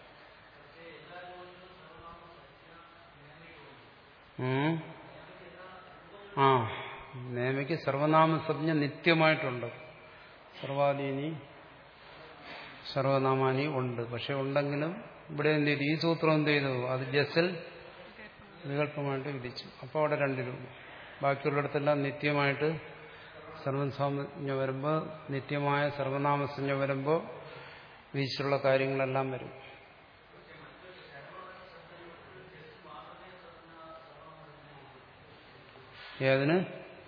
ഉം. ആ നേമയ്ക്ക് സർവനാമസജ്ഞ നിത്യമായിട്ടുണ്ട് സർവാദീനി സർവനാമാനി ഉണ്ട് പക്ഷെ ഉണ്ടെങ്കിലും ഇവിടെ എന്ത് ചെയ്തു ഈ സൂത്രം എന്ത് ചെയ്തു അത് ജസ്സിൽ വികല്പമായിട്ട് വിധിച്ചു അപ്പോൾ അവിടെ രണ്ട് രൂപ ബാക്കിയുള്ളിടത്തെല്ലാം നിത്യമായിട്ട് സർവനാമസഞ്ജ വരുമ്പോൾ നിത്യമായ സർവനാമസഞ്ജ വരുമ്പോൾ വീച്ചിലുള്ള കാര്യങ്ങളെല്ലാം വരും ഏതിന്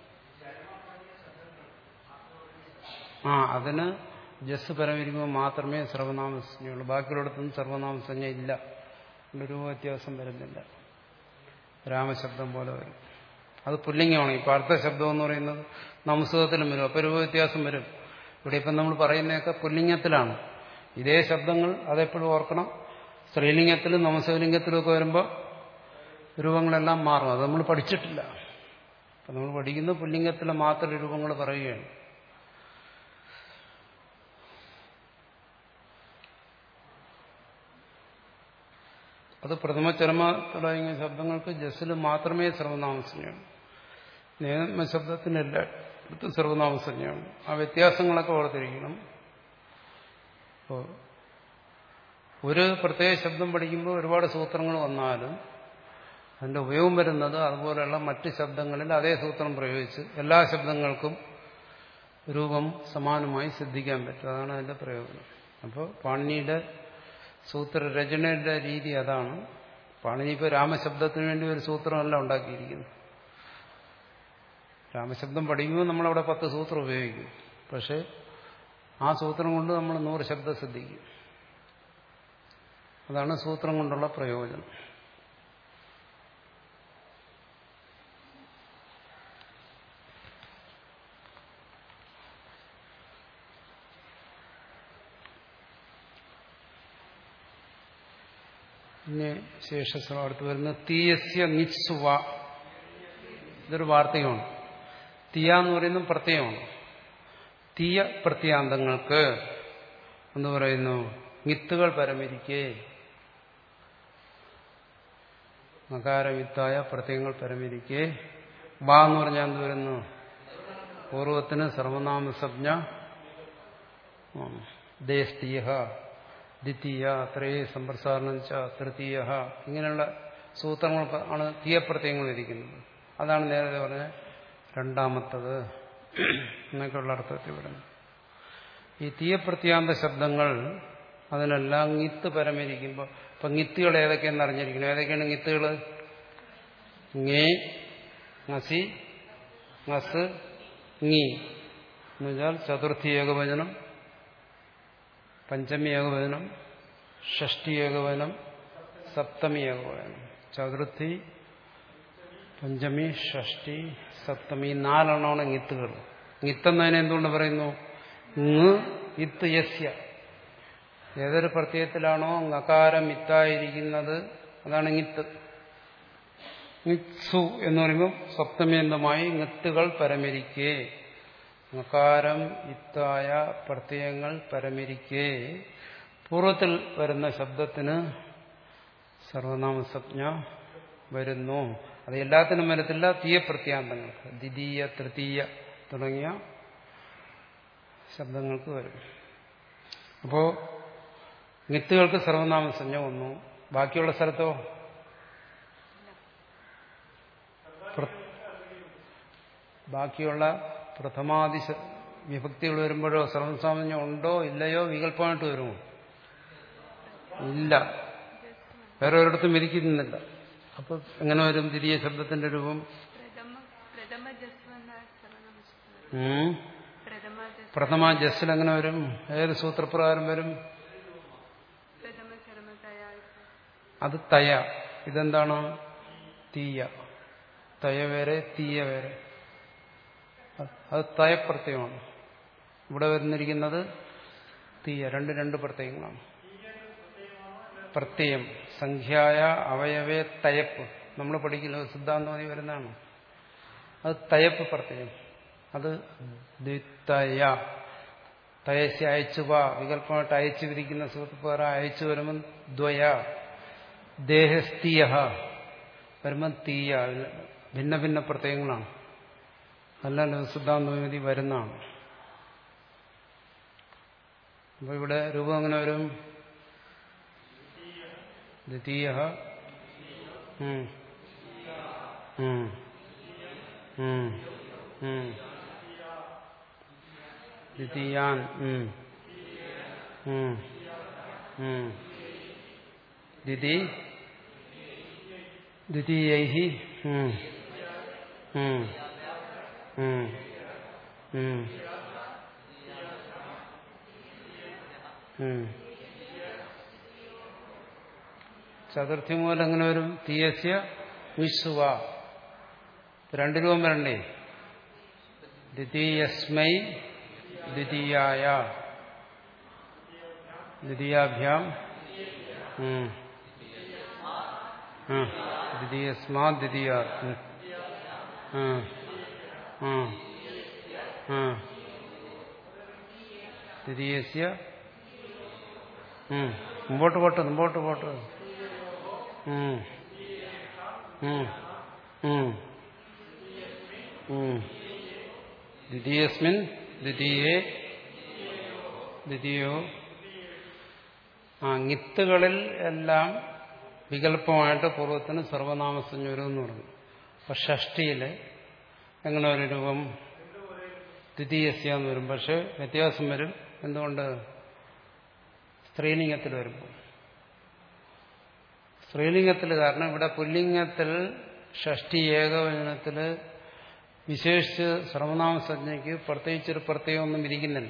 ആ അതിന് ജസ് പരമിരിക്കുമ്പോൾ മാത്രമേ സർവനാമസഞ്ജയുള്ളൂ ബാക്കിയുള്ളിടത്തൊന്നും സർവനാമസഞ്ജ ഇല്ല അതുകൊണ്ട് രൂപ വ്യത്യാസം വരുന്നില്ല രാമശബ്ദം പോലെ വരും അത് പുല്ലിംഗമാണ് ഇപ്പോൾ അർത്ഥശബ്ദം എന്ന് പറയുന്നത് നമസ്കൃതത്തിലും വരും അപ്പോൾ രൂപ വ്യത്യാസം വരും ഇവിടെ ഇപ്പം നമ്മൾ പറയുന്നതൊക്കെ പുല്ലിംഗത്തിലാണ് ഇതേ ശബ്ദങ്ങൾ അതെപ്പോഴും ഓർക്കണം സ്ത്രീലിംഗത്തിലും നമസ്കലിംഗത്തിലും ഒക്കെ വരുമ്പോൾ രൂപങ്ങളെല്ലാം മാറും അത് നമ്മൾ പഠിച്ചിട്ടില്ല അപ്പം നമ്മൾ പഠിക്കുന്ന പുല്ലിംഗത്തിലെ മാത്രം രൂപങ്ങൾ പറയുകയാണ് അത് പ്രഥമ ചരമ തുടങ്ങിയ ശബ്ദങ്ങൾക്ക് ജസ്സിൽ മാത്രമേ സർവനാമസഞ്ജയാണ് നിയമശബ്ദത്തിനല്ല അടുത്ത് സർവനാമസഞ്ജയാണ് ആ വ്യത്യാസങ്ങളൊക്കെ ഓർത്തിരിക്കണം അപ്പോൾ ഒരു പ്രത്യേക ശബ്ദം പഠിക്കുമ്പോൾ ഒരുപാട് സൂത്രങ്ങൾ വന്നാലും അതിന്റെ ഉപയോഗം വരുന്നത് അതുപോലെയുള്ള മറ്റ് ശബ്ദങ്ങളിൽ അതേ സൂത്രം പ്രയോഗിച്ച് എല്ലാ ശബ്ദങ്ങൾക്കും രൂപം സമാനമായി സിദ്ധിക്കാൻ പറ്റും അതാണ് അതിന്റെ പ്രയോജനം അപ്പോൾ പാണിനിയുടെ സൂത്രരചനയുടെ രീതി അതാണ് പാണിനി ഇപ്പോൾ രാമശബ്ദത്തിന് വേണ്ടി ഒരു സൂത്രമല്ല ഉണ്ടാക്കിയിരിക്കുന്നത് രാമശബ്ദം പഠിക്കുമ്പോൾ നമ്മളവിടെ പത്ത് സൂത്രം ഉപയോഗിക്കും പക്ഷേ ആ സൂത്രം കൊണ്ട് നമ്മൾ നൂറ് ശബ്ദം സിദ്ധിക്കും അതാണ് സൂത്രം കൊണ്ടുള്ള പ്രയോജനം പിന്നെ ശേഷസ്വം അടുത്ത് വരുന്ന തീയസ്യ നിത്സുവ ഇതൊരു വാർത്തകമാണ് തീയ എന്ന് പറയുന്നത് പ്രത്യയമാണ് തീയ പ്രത്യാന്തങ്ങൾക്ക് എന്ന് പറയുന്നു മിത്തുകൾ പരമിരിക്കെ നകാരവിത്തായ പ്രത്യയങ്ങൾ പരമിരിക്കെ വാ എന്ന് പറഞ്ഞാൽ എന്ത് വരുന്നു പൂർവത്തിന് സർവനാമസജ്ഞ ദേശീയ ദ്വിതീയ ത്രയ സമ്പ്രസാരണം ച തൃതീയ ഇങ്ങനെയുള്ള സൂത്രങ്ങൾ ആണ് തീയപ്രത്യയങ്ങൾ ഇരിക്കുന്നത് അതാണ് നേരത്തെ പറഞ്ഞ രണ്ടാമത്തത് എന്നൊക്കെയുള്ള അർത്ഥത്തിൽ വരുന്നത് ഈ തീയപ്രത്യാന്ത ശബ്ദങ്ങൾ അതിനെല്ലാംങ്ങിത്ത് പരമിരിക്കുമ്പോൾ ഇപ്പംങ്ങിത്തുകൾ ഏതൊക്കെയെന്ന് അറിഞ്ഞിരിക്കണം ഏതൊക്കെയാണ്ങ്ങിത്തുകൾ ngേ ngസി ngസ് ngി എന്നുവെച്ചാൽ ചതുർത്ഥി ഏകവചനം പഞ്ചമി ഏകവചനം ഷഷ്ടി ഏകവചനം സപ്തമി ഏകവചനം ചതുർത്ഥി പഞ്ചമി ഷഷ്ടി സപ്തമി നാലെണ്ണമാണ് ഗിത്തുകൾ ഗിത്തെന്നതിനെ എന്തുകൊണ്ട് പറയുന്നുങ് ഇത്ത് യസ്യ ഏതൊരു പ്രത്യയത്തിലാണോ ngകാരം ഇത്തായിരിക്കുന്നത് അതാണ് ഗിത്ത് ഗിത്സു എന്ന് പറയുമ്പോൾ സപ്തമേന്തമായി ഗത്തുകൾ പരമരിക്കേ ngകാരം ഇത്തായ പ്രത്യയങ്ങൾ പരമരിക്കേ പൂർവ്വത്തിൽ വരുന്ന ശബ്ദത്തിന് സർവനാമസജ്ഞ വരുന്നു അത് എല്ലാത്തിനും വരത്തില്ല തീയ പ്രത്യാന്തങ്ങൾക്ക് ദ്വിതീയ തൃതീയ തുടങ്ങിയ ശബ്ദങ്ങൾക്ക് വരും അപ്പോ മിത്തുകൾക്ക് സർവനാമസഞ്ജ വന്നു ബാക്കിയുള്ള സ്ഥലത്തോ പ്ര- ബാക്കിയുള്ള പ്രഥമാദി ശ- വിഭക്തികൾ വരുമ്പോഴോ സർവനാമസഞ്ജ ഉണ്ടോ ഇല്ലയോ വികല്പമായിട്ട് വരുമോ ഇല്ല വേറെ ഒരിടത്തും വിരിക്കുന്നില്ല അപ്പൊ എങ്ങനെ വരും തിരിയ ശബ്ദത്തിന്റെ രൂപം പ്രഥമ പ്രഥമ ജസ്വന്ന സർവനാമം ഉം. പ്രഥമ ജസ് പ്രഥമ ജസ്സിൽ എങ്ങനെ വരും ഏത് സൂത്രപ്രകാരം വരും പ്രഥമ ചരമതയ അത് തയ ഇതെന്താണ് തീയ തയ വേറെ തീയ വേറെ അത് അത് തയപ്രത്യയമാണ് ഇവിടെ വരുന്നിരിക്കുന്നത് തീയ രണ്ട് രണ്ട് പ്രത്യയങ്ങളാണ് പ്രത്യയം സംഖ്യായ അവയവേ തയപ്പ് നമ്മൾ പഠിക്കുന്ന സിദ്ധാന്തമതി വരുന്നതാണ് അത് തയപ്പ് പ്രത്യയം അത് ദ്വിതയ തയസ്യ അയച്ചു വാ വികല്പമായിട്ട് അയച്ചു വിരിക്കുന്ന സുഹൃത്തുപ്പാറ അയച്ചു വരുമ്പം ദ്വയ ദേഹസ്തീയ വരുമ്പം തീയ ഭിന്ന ഭിന്ന പ്രത്യയങ്ങളാണ് അല്ല സിദ്ധാന്തമതി വരുന്നതാണ് അപ്പൊ ഇവിടെ രൂപം അങ്ങനെ വരും ദ്വിതീയ ഉം. ഉം. ഉം. ഉം. ദ്വിതീയാൻ ഉം. ഉം. ഉം. ദ്വിതി ദ്വിതീയൈ ഉം. ഉം. ഉം. ഉം. ഉം. ചതുർത്ഥി മൂലം എങ്ങനെ വരും തീയസ്യ വിശ്വ രണ്ടു രൂപം വരണ്ടേ ദ്വിതീയസ്മൈ ദ്വിതീയായ ദ്വിതീയാഭ്യാം ഉം. ആ. ദ്വിതീയസ്മാ ദ്വിതീയ ഉം. ആ. ആ. ആ. ദ്വിതീയസ്യ ഉം. മുമ്പോട്ട് പോട്ട് മുമ്പോട്ട് പോട്ട് ഉം. ഉം. ഉം. ഉം. ദ്വിതീയസ്മിൻ ദ്വിതീയേ ദ്വിതീയോ ആങ്ങിത്തുകളിൽ എല്ലാം വികല്പമായിട്ട് പൂർവ്വത്തിന് സർവനാമസഞ്ജൂരം എന്ന് പറഞ്ഞു അപ്പൊ ഷഷ്ടിയില് എങ്ങനെ ഒരു രൂപം ദ്വിതീയസ്യ എന്ന് വരും പക്ഷെ വ്യത്യാസം വരും എന്തുകൊണ്ട് സ്ത്രീലിംഗത്തിൽ വരുമ്പോൾ സ്ത്രീലിംഗത്തിൽ കാരണം ഇവിടെ പുല്ലിംഗത്തിൽ ഷഷ്ടി ഏകവചനത്തിൽ വിശേഷിച്ച് സർവനാമസജ്ഞയ്ക്ക് പ്രത്യേകിച്ചൊരു പ്രത്യേകമൊന്നും വിരിക്കുന്നില്ല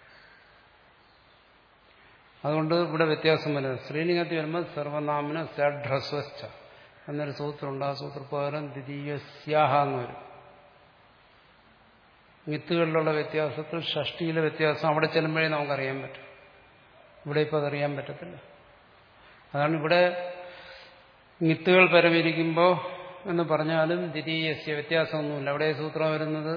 അതുകൊണ്ട് ഇവിടെ വ്യത്യാസം വരുന്നത് സ്ത്രീലിംഗത്തിൽ വരുമ്പോൾ സർവനാമന സഡ്രസ്വസ്ഥ എന്നൊരു സൂത്രമുണ്ട് ആ സൂത്രപ്രകാരം ദ്വിതീയസ്യാഹ എന്ന് വരും മിത്തുകളിലുള്ള വ്യത്യാസത്തിൽ ഷഷ്ടിയിലെ വ്യത്യാസം അവിടെ ചെല്ലുമ്പോഴേ നമുക്കറിയാൻ പറ്റും ഇവിടെ ഇപ്പോൾ അതറിയാൻ പറ്റത്തില്ല അതാണ് ഇവിടെ മിത്തുകൾ പരമിരിക്കുമ്പോൾ എന്ന് പറഞ്ഞാലും ദ്വിതീയസ്യ വ്യത്യാസമൊന്നുമില്ല അവിടെ സൂത്രം വരുന്നത്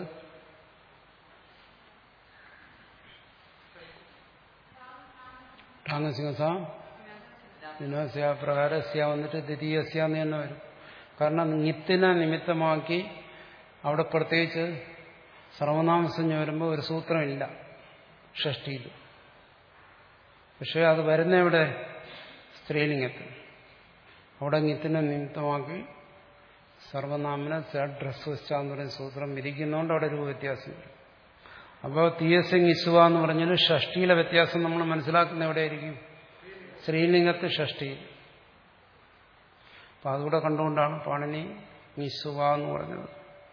ഠാങ്ങസിംഹസ വിനാസ്യ പ്രകാരസ്യ വന്നിട്ട് ദ്വിതീയസ്യ എന്ന് തന്നെ വരും കാരണം നിത്തിനെ നിമിത്തമാക്കി അവിടെ പ്രത്യേകിച്ച് സർവനാമസഞ്ജ വരുമ്പോൾ ഒരു സൂത്രമില്ല ഷഷ്ടിയിൽ പക്ഷെ അത് വരുന്ന എവിടെ സ്ത്രീലിംഗത്തിൽ അവിടെ നിത്തിനെ നിമിത്തമാക്കി സർവനാമന സഡ്രസ് എന്ന് പറയുന്ന സൂത്രം വിധിക്കുന്നതുകൊണ്ട് അവിടെ ഒരു വ്യത്യാസം വരും അപ്പോൾ തീയസിംഗ് ഇസുവ എന്ന് പറഞ്ഞാൽ ഷഷ്ടിയിലെ വ്യത്യാസം നമ്മൾ മനസ്സിലാക്കുന്ന എവിടെയായിരിക്കും ശ്രീലിംഗത്ത് ഷഷ്ടിയിൽ അപ്പം അതുകൂടെ കണ്ടുകൊണ്ടാണ് പാണിനി നിസുവ എന്ന് പറഞ്ഞത്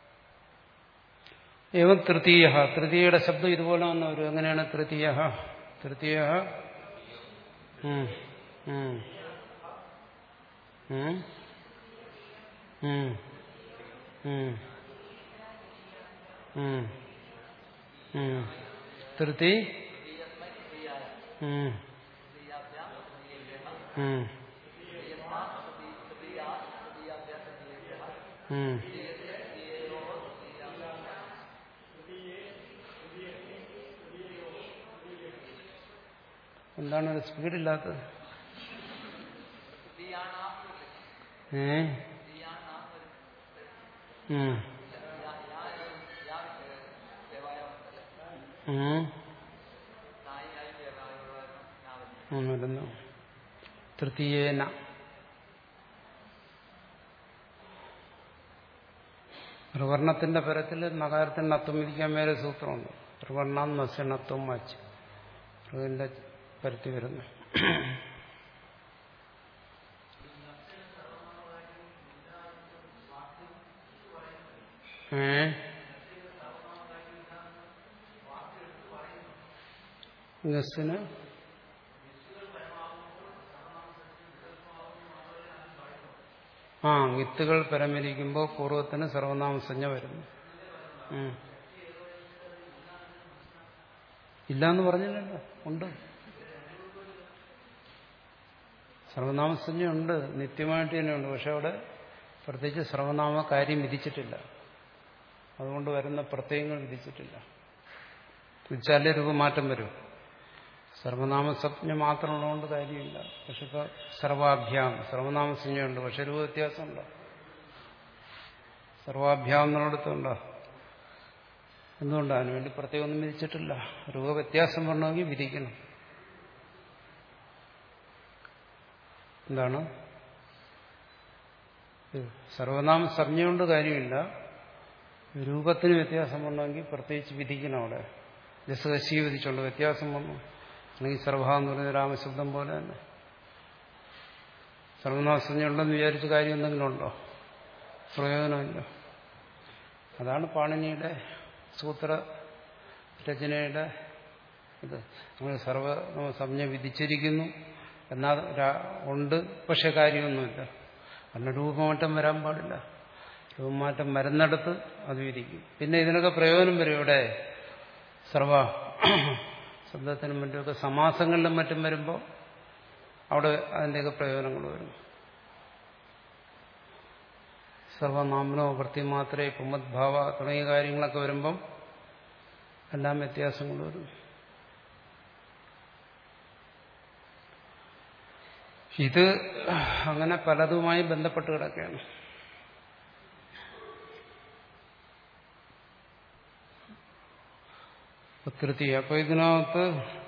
ഏവം തൃതീയ തൃതീയയുടെ ശബ്ദം ഇതുപോലെ വന്ന ഒരു എങ്ങനെയാണ് തൃതീയ തൃതീയ ഉം, ഉം. ഉം. ഉം. ഉം. ഉം. ഉം. തൃതി ഉം. ഉം. ഉം. എന്താണ് ഒരു സ്പീഡില്ലാത്തത് ഏ ഉം. ഉം. ഉം, വരുന്നു തൃതീയേന ത്രിവർണത്തിന്റെ പരത്തിൽ നഗരത്തിന് നത്വം വിധിക്കാൻ മേലെ സൂത്രമുണ്ട് ത്രിവർണം നസ്യണത്വം വാച്ച് ഋവിന്റെ പരത്തി വരുന്നു ഏ ഗസ്സിന് ആ വിത്തുകൾ പരമരിക്കുമ്പോൾ പൂർവ്വത്തിന് സർവനാമസഞ്ജ വരുന്നു ഉം. ഇല്ലാന്ന് പറഞ്ഞില്ലല്ലോ ഉണ്ട് സർവനാമസഞ്ജ ഉണ്ട് നിത്യമായിട്ട് തന്നെയുണ്ട് പക്ഷെ അവിടെ പ്രത്യേകിച്ച് സർവനാമ കാര്യം വിധിച്ചിട്ടില്ല അതുകൊണ്ട് വരുന്ന പ്രത്യയങ്ങൾ വിധിച്ചിട്ടില്ല വിധിച്ചാലേ രൂപമാറ്റം വരും സർവനാമസജ്ഞ മാത്രമുള്ളതുകൊണ്ട് കാര്യമില്ല പക്ഷെ ഇപ്പൊ സർവാഭ്യാം സർവനാമസഞ്ജയുണ്ട് പക്ഷെ രൂപ വ്യത്യാസമുണ്ടോ സർവാഭ്യാം എന്നുള്ളിടത്തുണ്ടോ എന്തുകൊണ്ട് അതിനുവേണ്ടി പ്രത്യേകം ഒന്നും വിധിച്ചിട്ടില്ല രൂപ വ്യത്യാസം വരണമെങ്കിൽ വിധിക്കണം എന്താണ് സർവനാമ സംജ്ഞയുണ്ട് കാര്യമില്ല രൂപത്തിന് വ്യത്യാസം വരണമെങ്കിൽ പ്രത്യേകിച്ച് വിധിക്കണം അവിടെ ജസകശി വിധിച്ചുണ്ട് വ്യത്യാസം വന്നു അല്ലെങ്കിൽ സർവ എന്ന് പറയുന്ന രാമശബ്ദം പോലെ തന്നെ സർവനാമസഞ്ജ ഉണ്ടെന്ന് വിചാരിച്ച കാര്യം എന്തെങ്കിലും ഉണ്ടോ പ്രയോജനമില്ല അതാണ് പാണിനിയുടെ സൂത്ര രചനയുടെ ഇത് നമ്മൾ സർവ സംജ്ഞ വിധിച്ചിരിക്കുന്നു എന്നാൽ രാ- ഉണ്ട് പക്ഷെ കാര്യമൊന്നുമില്ല കാരണം രൂപമാറ്റം വരാൻ പാടില്ല രൂപമാറ്റം വരുന്നിടത്ത് അത് വിധിക്കും പിന്നെ ഇതിനൊക്കെ പ്രയോജനം വരും ഇവിടെ സർവ ശബ്ദത്തിനും മറ്റുമൊക്കെ സമാസങ്ങളിലും മറ്റും വരുമ്പോൾ അവിടെ അതിൻ്റെയൊക്കെ പ്രയോജനങ്ങൾ വരും സർവനാമനോ വൃത്തി മാത്രമേ കുമ്മദ്ഭാവ തുടങ്ങിയ കാര്യങ്ങളൊക്കെ വരുമ്പം എല്ലാം വ്യത്യാസങ്ങൾ വരും ഇത് അങ്ങനെ പലതുമായി ബന്ധപ്പെട്ട് കിടക്കുകയാണ് തൃതീയ അപ്പൊ ഇതിനകത്ത്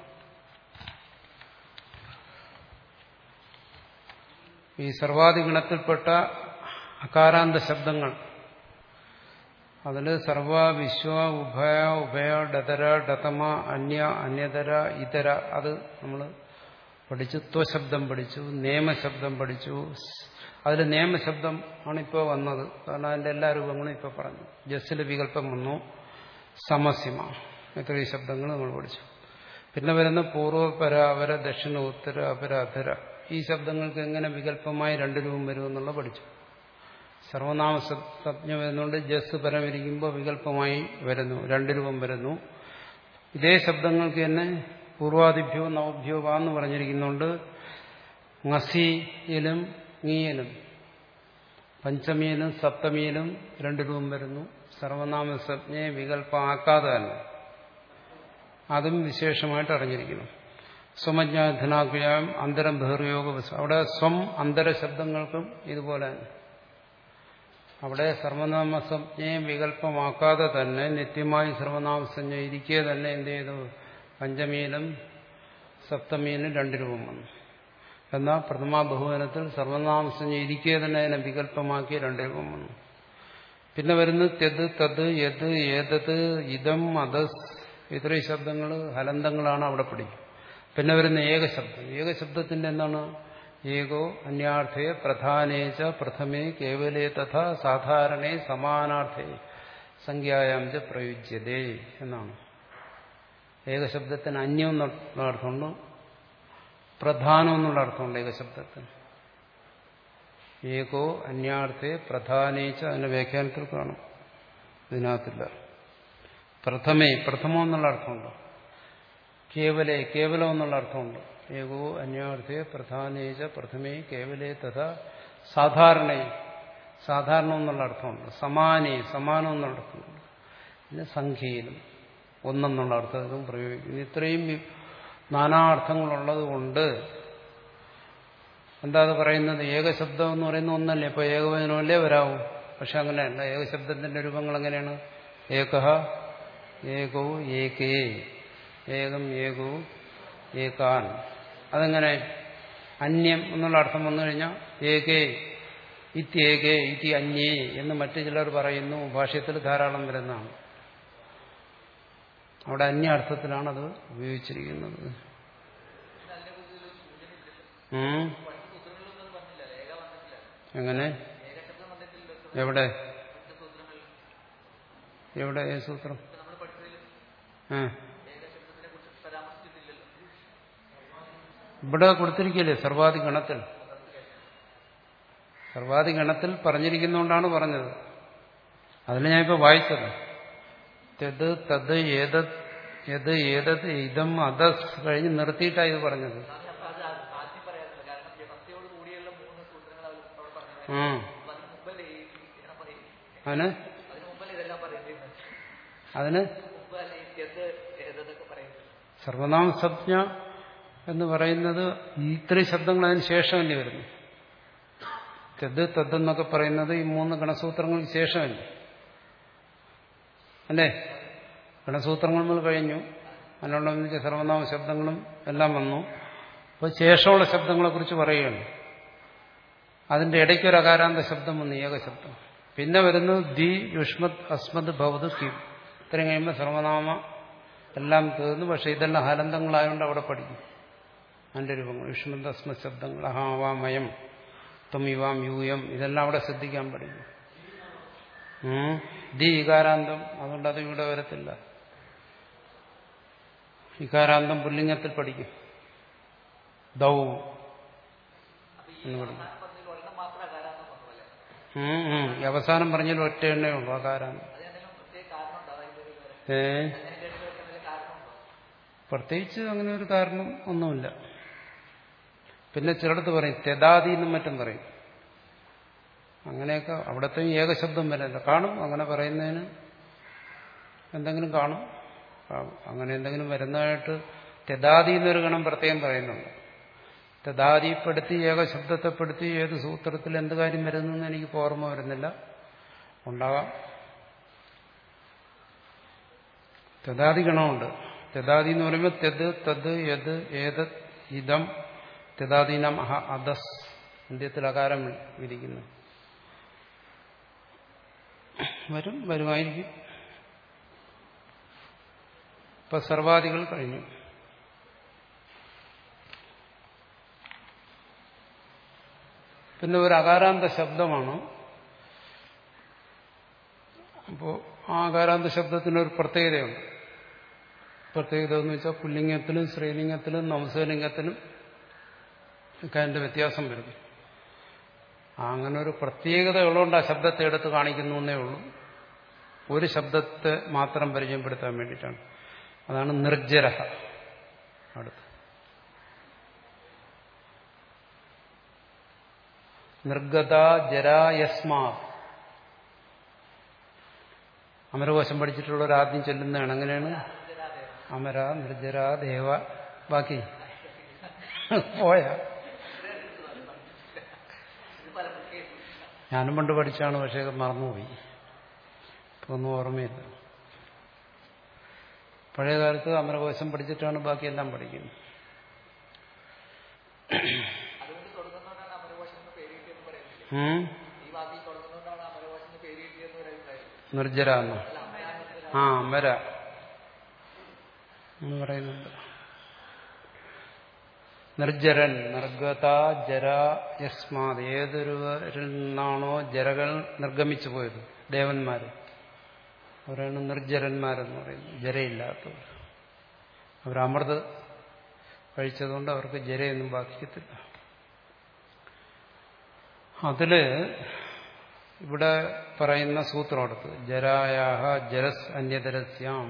ഈ സർവാധിഗണത്തിൽപ്പെട്ട അകാരാന്ത ശബ്ദങ്ങൾ അതിൽ സർവ വിശ്വ ഉഭയ ഉഭയ ഡതര ഡതമ അന്യ അന്യതര ഇതര അത് നമ്മൾ പഠിച്ചു ത്വശബ്ദം പഠിച്ചു നിയമശബ്ദം പഠിച്ചു അതിൽ നിയമശബ്ദം ആണിപ്പോൾ വന്നത് കാരണം അതിന്റെ എല്ലാ രൂപങ്ങളും ഇപ്പോൾ പറഞ്ഞു ജസ്സിൽ വികല്പം വന്നു സമസിമ ഇത്രയും ശബ്ദങ്ങൾ നമ്മൾ പഠിച്ചു പിന്നെ വരുന്ന പൂർവ്വപര അവര ദക്ഷിണ ഉത്തര അപര അധര ഈ ശബ്ദങ്ങൾക്ക് എങ്ങനെ വികല്പമായി രണ്ട് രൂപം വരുമെന്നുള്ള പഠിച്ചു സർവനാമ സജ്ഞ വരുന്നുണ്ട് ജസ് പരമിരിക്കുമ്പോൾ വികല്പമായി വരുന്നു രണ്ട് രൂപം വരുന്നു ഇതേ ശബ്ദങ്ങൾക്ക് തന്നെ പൂർവാദിഭ്യോ നവഭ്യോ വാ എന്ന് പറഞ്ഞിരിക്കുന്നുണ്ട് ngസിയിലും ngയിലും പഞ്ചമിയിലും സപ്തമിയിലും രണ്ട് രൂപം വരുന്നു സർവനാമ സജ്ഞയെ വികല്പമാക്കാതെ തന്നെ അതും വിശേഷമായിട്ട് അറിഞ്ഞിരിക്കുന്നു സ്വമജ്ഞാധനാക്രിയാം അന്തരം ബഹിർയോഗ അവിടെ സ്വം അന്തര ശബ്ദങ്ങൾക്കും ഇതുപോലെ തന്നെ അവിടെ സർവനാമസഞ്ജയെ വികല്പമാക്കാതെ തന്നെ നിത്യമായി സർവനാമസഞ്ജ ഇരിക്കെ തന്നെ എന്ത് ചെയ്തു പഞ്ചമിയിലും സപ്തമിയിലും രണ്ട് രൂപം വന്നു എന്നാൽ പ്രഥമാ ബഹുവനത്തിൽ സർവനാമസഞ്ജ ഇരിക്കെ തന്നെ അതിനെ വികല്പമാക്കി രണ്ട് രൂപം വന്നു പിന്നെ വരുന്നത് തെത് തത് യത് ഏതത് ഇതം അതസ് ഇത്രയും ശബ്ദങ്ങൾ ഹലന്തങ്ങളാണ് അവിടെ പഠിക്കും പിന്നെ വരുന്ന ഏകശബ്ദം ഏകശബ്ദത്തിന്റെ എന്താണ് ഏകോ അന്യാർത്ഥേ പ്രധാനേച്ച പ്രഥമേ കേവലേ തഥാ സാധാരണേ സമാനാർത്ഥേ സംഖ്യായാം ച പ്രയുജ്യതേ എന്നാണ് ഏകശബ്ദത്തിന് അന്യം എന്നുള്ള അർത്ഥമുണ്ട് പ്രധാനം എന്നുള്ള അർത്ഥമുണ്ട് ഏകശബ്ദത്തിന് ഏകോ അന്യാർത്ഥേ പ്രധാനേച്ച അതിന്റെ വ്യാഖ്യാനത്തിൽ കാണും ഇതിനകത്തില്ല പ്രഥമേ പ്രഥമം എന്നുള്ള അർത്ഥമുണ്ട് കേവലേ കേവലം എന്നുള്ള അർത്ഥമുണ്ട് ഏകോ അന്യാർത്ഥേ പ്രധാനേച്ച പ്രഥമേ കേവലേ തഥാ സാധാരണ സാധാരണ എന്നുള്ള അർത്ഥമുണ്ട് സമാനേ സമാനം എന്നുള്ള അർത്ഥമുണ്ട് പിന്നെ സംഖ്യയിലും ഒന്നെന്നുള്ള അർത്ഥത്തിലും പ്രയോഗിക്കുന്നു ഇത്രയും നാനാർത്ഥങ്ങളുള്ളത് കൊണ്ട് എന്താ അത് പറയുന്നത് ഏകശബ്ദം എന്ന് പറയുന്ന ഒന്നല്ലേ ഇപ്പൊ ഏകവചനമല്ലേ വരാവൂ പക്ഷെ അങ്ങനെയല്ല ഏകശബ്ദത്തിന്റെ രൂപങ്ങൾ എങ്ങനെയാണ് ഏകഹ ഏകോ ഏകേ ഏകം ഏകോ ഏകാൻ അതെങ്ങനെ അന്യം എന്നുള്ള അർത്ഥം വന്നു കഴിഞ്ഞാൽ ഏകേ ഇത്യേകേ ഇതി അന്യേ എന്ന് മറ്റു ചിലർ പറയുന്നു ഭാഷ്യത്തിൽ ധാരാളം വരുന്നതാണ് അവിടെ അന്യ അർത്ഥത്തിലാണ് അത് ഉപയോഗിച്ചിരിക്കുന്നത് ഉം. എങ്ങനെ എവിടെ എവിടെ ഏത് സൂത്രം ആ ഇവിടെ കൊടുത്തിരിക്കില്ലേ സർവാധി ഗണത്തിൽ സർവാധി ഗണത്തിൽ പറഞ്ഞിരിക്കുന്നതുകൊണ്ടാണ് പറഞ്ഞത് അതിൽ ഞാനിപ്പോൾ വായിച്ചത് തെത് തത് ഏതത് യത് ഏതത് ഇതം അതസ് കഴിഞ്ഞ് നിർത്തിയിട്ടാണ് ഇത് പറഞ്ഞത് അപ്പൊ അത് ആദ്യം പറയാറില്ല കാരണം വ്യവസ്ഥയോട് കൂടിയുള്ള മൂന്ന് സൂത്രങ്ങൾ അവർ അവിടെ പറഞ്ഞത് ആ അപ്പൊ അതിന് മുമ്പല്ലേ ഈ ഇങ്ങനെ പറയുന്നത് അതിന് അതിന് മുമ്പല്ലേ ഇതെല്ലാം പറയുന്നത് അതിന് മുമ്പല്ലേ ഈ എന്ത് ഏതെന്നൊക്കെ പറയുന്നത് സർവനാമ സംജ്ഞ എന്ന് പറയുന്നത് ഇത്രയും ശബ്ദങ്ങൾ അതിന് ശേഷമല്ലേ വരുന്നു തെത് തദ്ദെന്നൊക്കെ പറയുന്നത് ഈ മൂന്ന് ഗണസൂത്രങ്ങൾക്ക് ശേഷമല്ലേ അല്ലേ ഗണസൂത്രങ്ങൾ നമ്മൾ കഴിഞ്ഞു അതിനുള്ള സർവനാമ ശബ്ദങ്ങളും എല്ലാം വന്നു അപ്പോൾ ശേഷമുള്ള ശബ്ദങ്ങളെക്കുറിച്ച് പറയുകയാണ് അതിന്റെ ഇടയ്ക്ക് ഒരു അകാരാന്ത ശബ്ദം വന്നു ഏകശബ്ദം പിന്നെ വരുന്നത് ദി യുഷ്മത് അസ്മത് ഭവത് കിം ഇത്രയും കഴിയുമ്പോൾ സർവനാമ എല്ലാം തീർന്നു പക്ഷെ ഇതെല്ലാം ഹലന്തങ്ങളായതുകൊണ്ട് അവിടെ പഠിക്കും അതിന്റെ രൂപങ്ങൾ യുഷ്മത് അസ്മത് ശബ്ദങ്ങൾ അഹാവാമയം ത്വമിവാം യൂയം ഇതെല്ലാം അവിടെ ശ്രദ്ധിക്കാൻ പഠിക്കും ഉം. ദി ഇകാരാന്തം അതുകൊണ്ട് അത് ഇവിടെ വരത്തില്ല ഇകാരാന്തം പുല്ലിംഗത്തിൽ പഠിക്കും ദൗ എന്ന് പഠിക്കും പറഞ്ഞതിൽ ഒരെണ്ണം മാത്രം അകാരാന്തം വന്നുമല്ലേ ഉം, ഉം. ഈ അവസാനം പറഞ്ഞാൽ ഒറ്റ എണ്ണേ ഉള്ളൂ അകാരാന്തം അത് എന്തെങ്കിലും പ്രത്യേക കാരണം ഉണ്ടോ അതിന്റെ ഒരു ഏ അതിന്റെ ഇടയിൽ എന്തെങ്കിലും കാരണമുണ്ടോ പ്രത്യേകിച്ച് അങ്ങനെ ഒരു കാരണം ഒന്നുമില്ല പിന്നെ ചിലടത്ത് പറയും തെതാതി എന്നും മറ്റും പറയും അങ്ങനെയൊക്കെ അവിടത്തെ ഏകശബ്ദം വരല്ല കാണും അങ്ങനെ പറയുന്നതിന് എന്തെങ്കിലും കാണും കാണും. അങ്ങനെ എന്തെങ്കിലും വരുന്നതായിട്ട് തെതാതി എന്നൊരു ഗണം പ്രത്യേകം പറയുന്നുണ്ട് തെതാതിപ്പെടുത്തി ഏകശബ്ദത്തെപ്പെടുത്തി ഏത് സൂത്രത്തിൽ എന്ത് കാര്യം വരുന്നു എന്ന് എനിക്ക് ഇപ്പോൾ ഓർമ്മ വരുന്നില്ല ഉണ്ടാകാം തെതാതി ഗണമുണ്ട് തെതാതി എന്ന് പറയുമ്പോൾ തെത് തത് യത് ഏത് ഇതം തെതാദീനം അഹ അദസ് ഇന്ത്യത്തിൽ അകാരം വിരിക്കുന്നു വരും വരുമായിരിക്കും ഇപ്പൊ സർവാദികൾ കഴിഞ്ഞു പിന്നെ ഒരു അകാരാന്ത ശബ്ദമാണ് അപ്പോൾ ആ അകാരാന്ത ശബ്ദത്തിനൊരു പ്രത്യേകതയുണ്ട് പ്രത്യേകത എന്ന് വെച്ചാൽ പുല്ലിംഗത്തിലും സ്ത്രീലിംഗത്തിലും നവസലിംഗത്തിലും ഒക്കെ അതിന്റെ വ്യത്യാസം വരുന്നു ആ അങ്ങനെ ഒരു പ്രത്യേകത ഉള്ളതുകൊണ്ട് ആ ശബ്ദത്തെ എടുത്ത് കാണിക്കുന്നു എന്നേ ഉള്ളൂ ഒരു ശബ്ദത്തെ മാത്രം പരിചയപ്പെടുത്താൻ വേണ്ടിയിട്ടാണ് അതാണ് നിർജ്ജരഹ അടുത്ത് നിർഗത ജരായസ്മാ അമരകോശം പഠിച്ചിട്ടുള്ളവർ ആദ്യം ചൊല്ലുന്നതാണ് എങ്ങനെയാണ് അമര നിർജ്ജര ദേവ ബാക്കി പോയ ഞാനും പണ്ട് പഠിച്ചാണ് പക്ഷേ അത് മറന്നുപോയി ഇപ്പൊ ഒന്നും ഓർമ്മയില്ല പഴയ കാലത്ത് അമരകോശം പഠിച്ചിട്ടാണ് ബാക്കിയെല്ലാം പഠിക്കുന്നത് അതുകൊണ്ട് തുടങ്ങുന്നതുകൊണ്ടാണ് അമരകോശം എന്ന് പേര് കിട്ടിയെന്ന് പറയുന്നത് ഉം? ഈ വാക്കിൽ തുടങ്ങുന്നതുകൊണ്ടാണ് അമരകോശം എന്ന് പേര് കിട്ടിയെന്ന് ഒരു അഭിപ്രായം നിർജ്ജര എന്നോ ആ അമര എന്ന് പറയുന്നുണ്ട് നിർജ്ജരൻ നിർഗത ജര യസ്മാത് ഏതൊരുവരിൽ നിന്നാണോ ജരകൾ നിർഗമിച്ചു പോയത് ദേവന്മാര് അവരാണ് നിർജ്ജരന്മാരെന്ന് പറയുന്നത് ജരയില്ലാത്തവർ അവർ അമൃത് കഴിച്ചതുകൊണ്ട് അവർക്ക് ജരയൊന്നും ബാധിക്കത്തില്ല അതില് ഇവിടെ പറയുന്ന സൂത്രം എടുത്ത് ജരായാഹ ജരസ് അന്യതരസ്യാം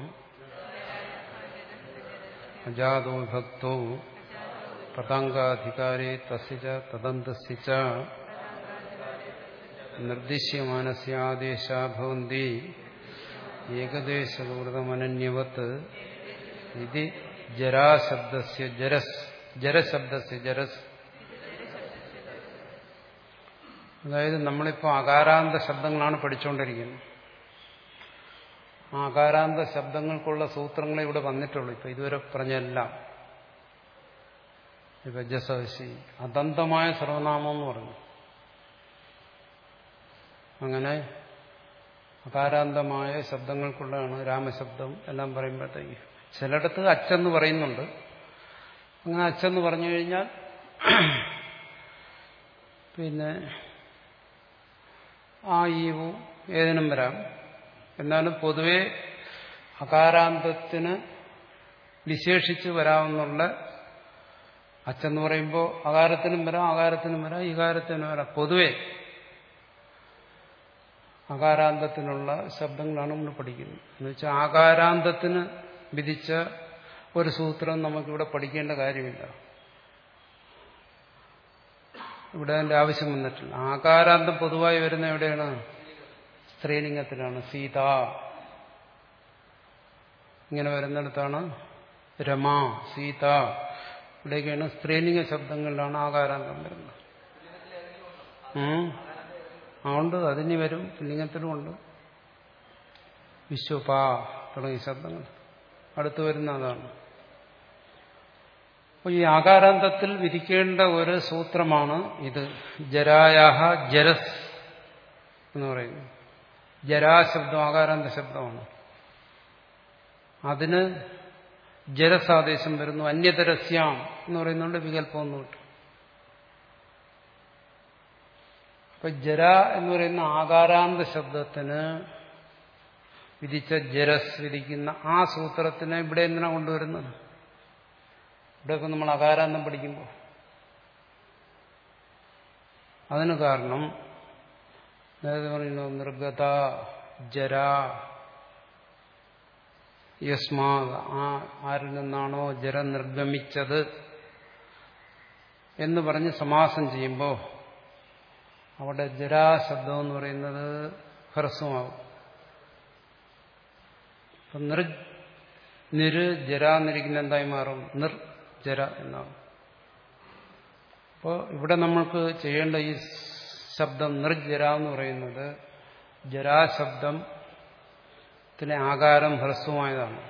അജാതോ വിഭക്തോ പതാങ്കാധികാരേ തസ്യ തദന്തസ്യ നിർദ്ദിശ്യമാനസ്യാദേശ ഭവന്തി ഏകദേശകൃതമനന്യവത്ത് ഇത് ജരാശബ്ദസ്യ ജരസ് ജരശബ്ദസ്യ ജരസ് അതായത് നമ്മളിപ്പോൾ അകാരാന്ത ശബ്ദങ്ങളാണ് പഠിച്ചുകൊണ്ടിരിക്കുന്നത് ആ അകാരാന്ത ശബ്ദങ്ങൾക്കുള്ള സൂത്രങ്ങളെ ഇവിടെ വന്നിട്ടുള്ളൂ ഇപ്പൊ ഇതുവരെ പറഞ്ഞെല്ലാം ഇപ്പൊ ജസവശി അതന്തമായ സർവനാമം എന്ന് പറഞ്ഞു അങ്ങനെ അകാരാന്തമായ ശബ്ദങ്ങൾക്കുള്ളതാണ് രാമശബ്ദം എല്ലാം പറയുമ്പോഴത്തേക്ക് ചിലയിടത്ത് അച്ചെന്ന് പറയുന്നുണ്ട് അങ്ങനെ അച്ചെന്ന് പറഞ്ഞു കഴിഞ്ഞാൽ പിന്നെ ആ ഈവു ഏതിനും വരാം എന്നാലും പൊതുവെ അകാരാന്തത്തിന് വിശേഷിച്ച് വരാമെന്നുള്ള അച്ചെന്ന് പറയുമ്പോൾ അകാരത്തിനും വരാം അകാരത്തിനും വരാം ഇകാരത്തിനും വരാം പൊതുവെ അകാരാന്തത്തിനുള്ള ശബ്ദങ്ങളാണ് നമ്മൾ പഠിക്കുന്നത് എന്ന് വെച്ചാൽ ആകാരാന്തത്തിന് വിധിച്ച ഒരു സൂത്രം നമുക്കിവിടെ പഠിക്കേണ്ട കാര്യമില്ല ഇവിടെ അതിന്റെ ആവശ്യം വന്നിട്ടില്ല ആകാരാന്തം പൊതുവായി വരുന്ന എവിടെയാണ് സ്ത്രീലിംഗത്തിലാണ് സീത ഇങ്ങനെ വരുന്നിടത്താണ് രമ സീത ഇവിടെയൊക്കെയാണ് സ്ത്രീലിംഗ ശബ്ദങ്ങളിലാണ് ആകാരാന്തം വരുന്നത് ഉം. ആ ഉണ്ട് അതിന് വരും ലിംഗത്തിലും ഉണ്ട് വിശ്വപ തുടങ്ങിയ ശബ്ദങ്ങൾ അടുത്തു വരുന്ന അതാണ് അപ്പോൾ ഈ ആകാരാന്തത്തിൽ വിധിക്കേണ്ട ഒരു സൂത്രമാണ് ഇത് ജരായാഹ ജരസ് എന്ന് പറയുന്നത് ജരാശബ്ദം ആകാരാന്ത ശബ്ദമാണ് അതിന് ജരസാദേശം വരുന്നു അന്യതരസ്യാം എന്ന് പറയുന്നുണ്ട് വികല്പമൊന്നും കിട്ടും അപ്പൊ ജര എന്ന് പറയുന്ന ആകാരാന്ത ശബ്ദത്തിന് വിധിച്ച ജരസ് വിധിക്കുന്ന ആ സൂത്രത്തിനെ ഇവിടെ എന്തിനാ കൊണ്ടുവരുന്നത് ഇവിടെ ഇപ്പം നമ്മൾ അകാരാന്തം പഠിക്കുമ്പോൾ അതിന് കാരണം നേരത്തെ പറയുന്നു നിർഗത ജര യസ്മാ ആ ആരിൽ നിന്നാണോ ജര നിർഗമിച്ചത് എന്ന് പറഞ്ഞ് സമാസം ചെയ്യുമ്പോൾ അവിടെ ജരാശബ്ദം എന്ന് പറയുന്നത് ഹ്രസ്വമാവും അപ്പം നിർ നിര് ജര എന്നിരിക്കുന്ന എന്തായി മാറും നിർ ജര എന്നാവും അപ്പോൾ ഇവിടെ നമ്മൾക്ക് ചെയ്യേണ്ട ഈ ശബ്ദം നിർജര എന്ന് പറയുന്നത് ജരാശബ്ദത്തിലെ ആകാരം ഹ്രസ്വമായതാണ്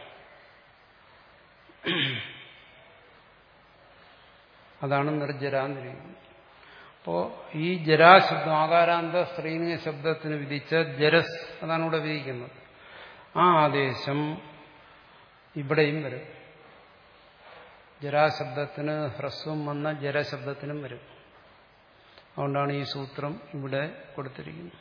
അതാണ് നിർജര എന്നിരിക്കുന്നത് അപ്പോൾ ഈ ജരാശബ്ദം ആകാരാന്ത സ്ത്രീലിംഗ ശബ്ദത്തിന് വിധിച്ച ജരസ് അതാണ് ഇവിടെ വിധിക്കുന്നത് ആ ആദേശം ഇവിടെയും വരും ജരാശബ്ദത്തിന് ഹ്രസ്വം വന്ന ജരശബ്ദത്തിനും വരും അതുകൊണ്ടാണ് ഈ സൂത്രം ഇവിടെ കൊടുത്തിരിക്കുന്നത്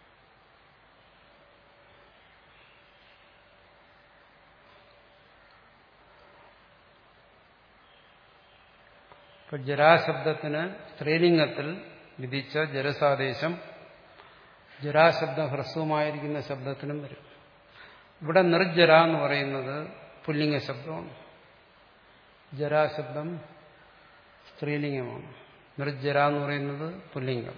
ഇപ്പൊ ജരാശബ്ദത്തിന് സ്ത്രീലിംഗത്തിൽ വിധിച്ച ജരസാദേശം ജരാശബ്ദം ഹ്രസ്വമായിരിക്കുന്ന ശബ്ദത്തിനും വരും ഇവിടെ നിർജര എന്ന് പറയുന്നത് പുല്ലിംഗ ശബ്ദമാണ് ജരാശബ്ദം സ്ത്രീലിംഗമാണ് നിർജര എന്ന് പറയുന്നത് പുല്ലിംഗം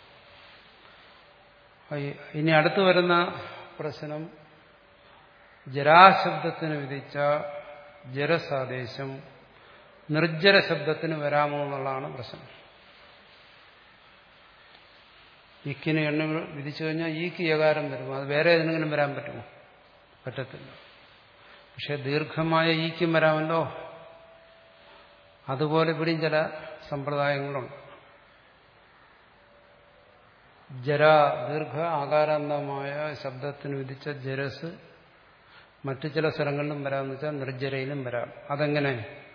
ഇനി അടുത്തു വരുന്ന പ്രശ്നം ജരാശബ്ദത്തിന് വിധിച്ച ജരസാദേശം നിർജ്ജര ശബ്ദത്തിന് വരാമോ എന്നുള്ളതാണ് പ്രശ്നം ഈക്കിന് എണ്ണ വിധിച്ചു കഴിഞ്ഞാൽ ഈക്ക് യകാരം വരും അത് വേറെ ഏതെങ്കിലും വരാൻ പറ്റുമോ പറ്റത്തില്ല പക്ഷെ ദീർഘമായ ഈക്കും വരാമല്ലോ അതുപോലെ ഇവിടെയും ചില സമ്പ്രദായങ്ങളുണ്ട് ജര ദീർഘ ആകാരാന്തമായ ശബ്ദത്തിന് വിധിച്ച ജരസ് മറ്റു ചില സ്ഥലങ്ങളിലും വരാമെന്ന് വെച്ചാൽ നിർജ്ജരയിലും വരാം അതെങ്ങനെ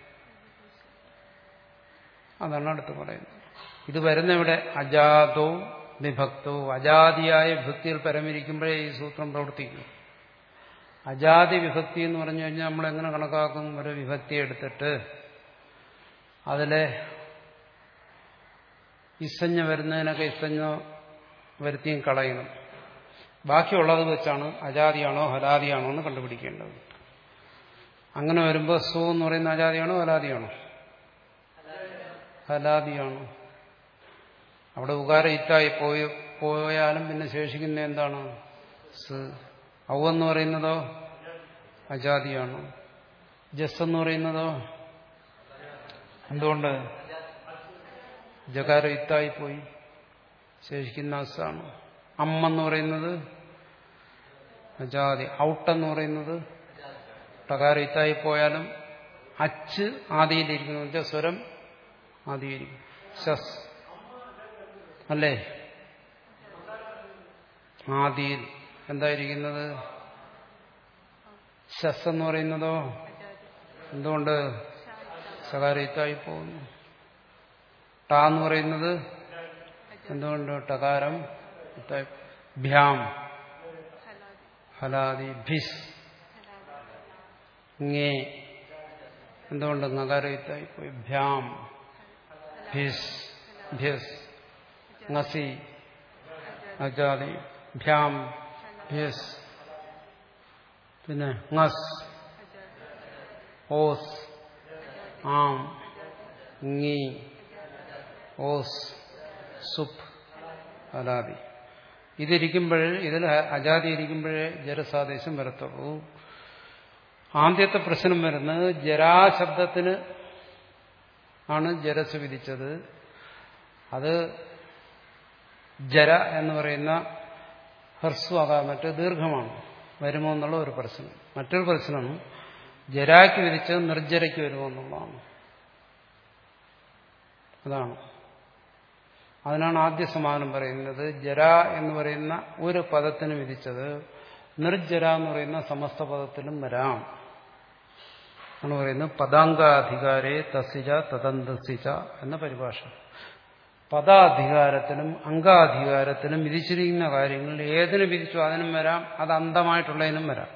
അതാണ് അടുത്ത് പറയുന്നത് ഇത് വരുന്ന ഇവിടെ അജാതോ വിഭക്തോ അജാതിയായ ഭക്തിയിൽ പരമിരിക്കുമ്പോഴേ ഈ സൂത്രം പ്രവർത്തിക്കും അജാതി വിഭക്തി എന്ന് പറഞ്ഞു കഴിഞ്ഞാൽ നമ്മൾ എങ്ങനെ കണക്കാക്കും ഒരു വിഭക്തി എടുത്തിട്ട് അതിലെ ഇസഞ്ഞ വരുന്നതിനൊക്കെ ഇസഞ്ഞ വരുത്തിയും കളയണം ബാക്കിയുള്ളത് വെച്ചാണ് അജാതിയാണോ ഹലാദിയാണോ എന്ന് കണ്ടുപിടിക്കേണ്ടത് അങ്ങനെ വരുമ്പോൾ സു എന്ന് പറയുന്ന അജാതിയാണോ ഹലാദിയാണോ ഹലാദിയാണോ അവിടെ ഉകാര ഇറ്റായി പോയി പോയാലും പിന്നെ ശേഷിക്കുന്ന എന്താണ് സ് ഔ എന്ന് പറയുന്നതോ അജാതിയാണോ ജസ് എന്ന് പറയുന്നതോ എന്തുകൊണ്ട് ജകാര ഇത്തായി പോയി ശേഷിക്കുന്ന അസാണ് അമ്മെന്ന് പറയുന്നത് അജാതി ഔട്ടെന്ന് പറയുന്നത് ടകാര ഇത്തായി പോയാലും അച്ച് ആദിയിലിരിക്കുന്നു വെച്ചാൽ സ്വരം ആദിയിരിക്കും ശസ് അല്ലേ ആദിയിൽ എന്തായിരിക്കുന്നത് ശസ് എന്ന് പറയുന്നതോ എന്തുകൊണ്ട് സകാരയിത്തായി പോകുന്നു ട എന്ന് പറയുന്നത് എന്തുകൊണ്ട് ടകാരം ഇത്തായി ഭ്യാം ഹലാദി ഭിസ് ngേ എന്തുകൊണ്ട് നഗരയിത്തായി പോയി ഭ്യാം ഭിസ് ഭിസ് ngസി അജാതി ഭ്യാം ഭിസ് പിന്നെ ngസ് ഓസ് ആം ngി ഓസ് സുപ് അലാദി ഇതിരിക്കുമ്പോഴേ ഇതിൽ അജാതി ഇരിക്കുമ്പോഴേ ജലസാദേശം വരത്തുള്ളൂ ആദ്യത്തെ പ്രശ്നം വരുന്നത് ജരാശബ്ദത്തിന് ആണ് ജരസ് വിധിച്ചത് അത് ജര എന്ന് പറയുന്ന ഹ്രസ്വമാകാൻ മറ്റ് ദീർഘമാണ് വരുമോ എന്നുള്ള ഒരു പ്രശ്നം മറ്റൊരു പ്രശ്നം ജരായ്ക്ക് വിധിച്ചത് നിർജ്ജരയ്ക്ക് വരുമോ എന്നുള്ളതാണ് അതാണ് അതിനാണ് ആദ്യ സമാനം പറയുന്നത് ജര എന്ന് പറയുന്ന ഒരു പദത്തിന് വിധിച്ചത് നിർജ്ജര എന്ന് പറയുന്ന സമസ്ത പദത്തിലും വരാം എന്ന് പറയുന്നത് പദാംഗാധികാരേ തസിജ തദന്തസിജ എന്ന പരിഭാഷ പദാധികാരത്തിനും അംഗാധികാരത്തിനും വിധിച്ചിരിക്കുന്ന കാര്യങ്ങൾ ഏതിന് വിധിച്ചു അതിനും വരാം അത് അന്തമായിട്ടുള്ളതിനും വരാം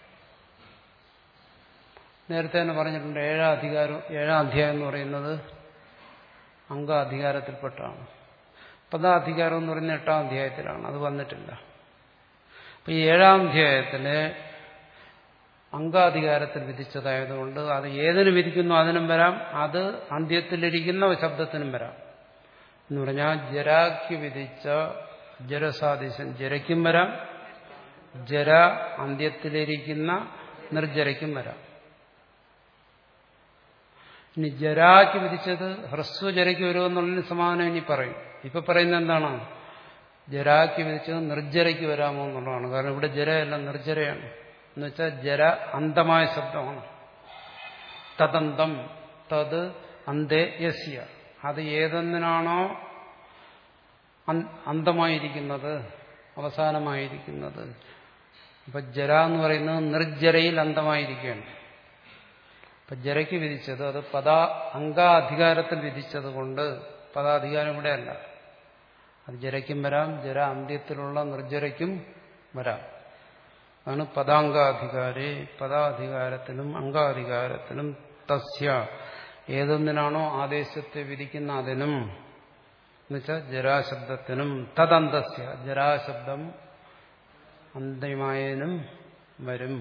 നേരത്തെ തന്നെ പറഞ്ഞിട്ടുണ്ട് ഏഴാം അധികാരം ഏഴാം അധ്യായം എന്ന് പറയുന്നത് അംഗാധികാരത്തിൽപ്പെട്ടാണ് പദാധികാരം എന്ന് പറയുന്ന എട്ടാം അധ്യായത്തിലാണ് അത് വന്നിട്ടില്ല അപ്പൊ ഈ ഏഴാം അധ്യായത്തിലെ അംഗാധികാരത്തിൽ വിധിച്ചതായതുകൊണ്ട് അത് ഏതിന് വിധിക്കുന്നു അതിനും വരാം അത് അന്ത്യത്തിലിരിക്കുന്ന ശബ്ദത്തിനും വരാം എന്ന് പറഞ്ഞാൽ ജരാക്ക് വിധിച്ച ജരസാദിശൻ ജരയ്ക്കും വരാം ജര അന്ത്യത്തിലിരിക്കുന്ന നിർജരയ്ക്കും വരാം ഇനി ജരാക്ക് വിധിച്ചത് ഹ്രസ്വജരയ്ക്ക് വരുമെന്നുള്ളതിന് സമാധാനം ഇനി പറയും ഇപ്പൊ പറയുന്നത് എന്താണ് ജരാക്ക് വിധിച്ചത് നിർജ്ജരയ്ക്ക് വരാമോ എന്നുള്ളതാണ് കാരണം ഇവിടെ ജരയല്ല നിർജ്ജരയാണ് എന്ന് വെച്ചാൽ ജര അന്തമായ ശബ്ദമാണ് തദന്തം തത് അന്തേ യസ്യ അത് ഏതെന്നിനാണോ അന്തമായിരിക്കുന്നത് അവസാനമായിരിക്കുന്നത് ഇപ്പൊ ജര എന്ന് പറയുന്നത് നിർജ്ജരയിൽ അന്തമായിരിക്കുകയാണ് ഇപ്പൊ ജരയ്ക്ക് വിധിച്ചത് അത് പദാ അംഗാധികാരത്തിൽ വിധിച്ചത് കൊണ്ട് പദാധികാരം ഇവിടെ അല്ല അത് ജരയ്ക്കും വരാം ജര അന്ത്യത്തിലുള്ള നിർജ്ജരയ്ക്കും വരാം അതാണ് പദാംഗാധികാരി പദാധികാരത്തിനും അംഗാധികാരത്തിനും തസ്യ ഏതൊന്നിനാണോ ആദേശത്തെ വിധിക്കുന്ന അതിനും എന്നുവെച്ചാൽ ജരാശബ്ദത്തിനും തദന്തസ്യ ജരാശബ്ദം അന്ത്യമായതിനും വരും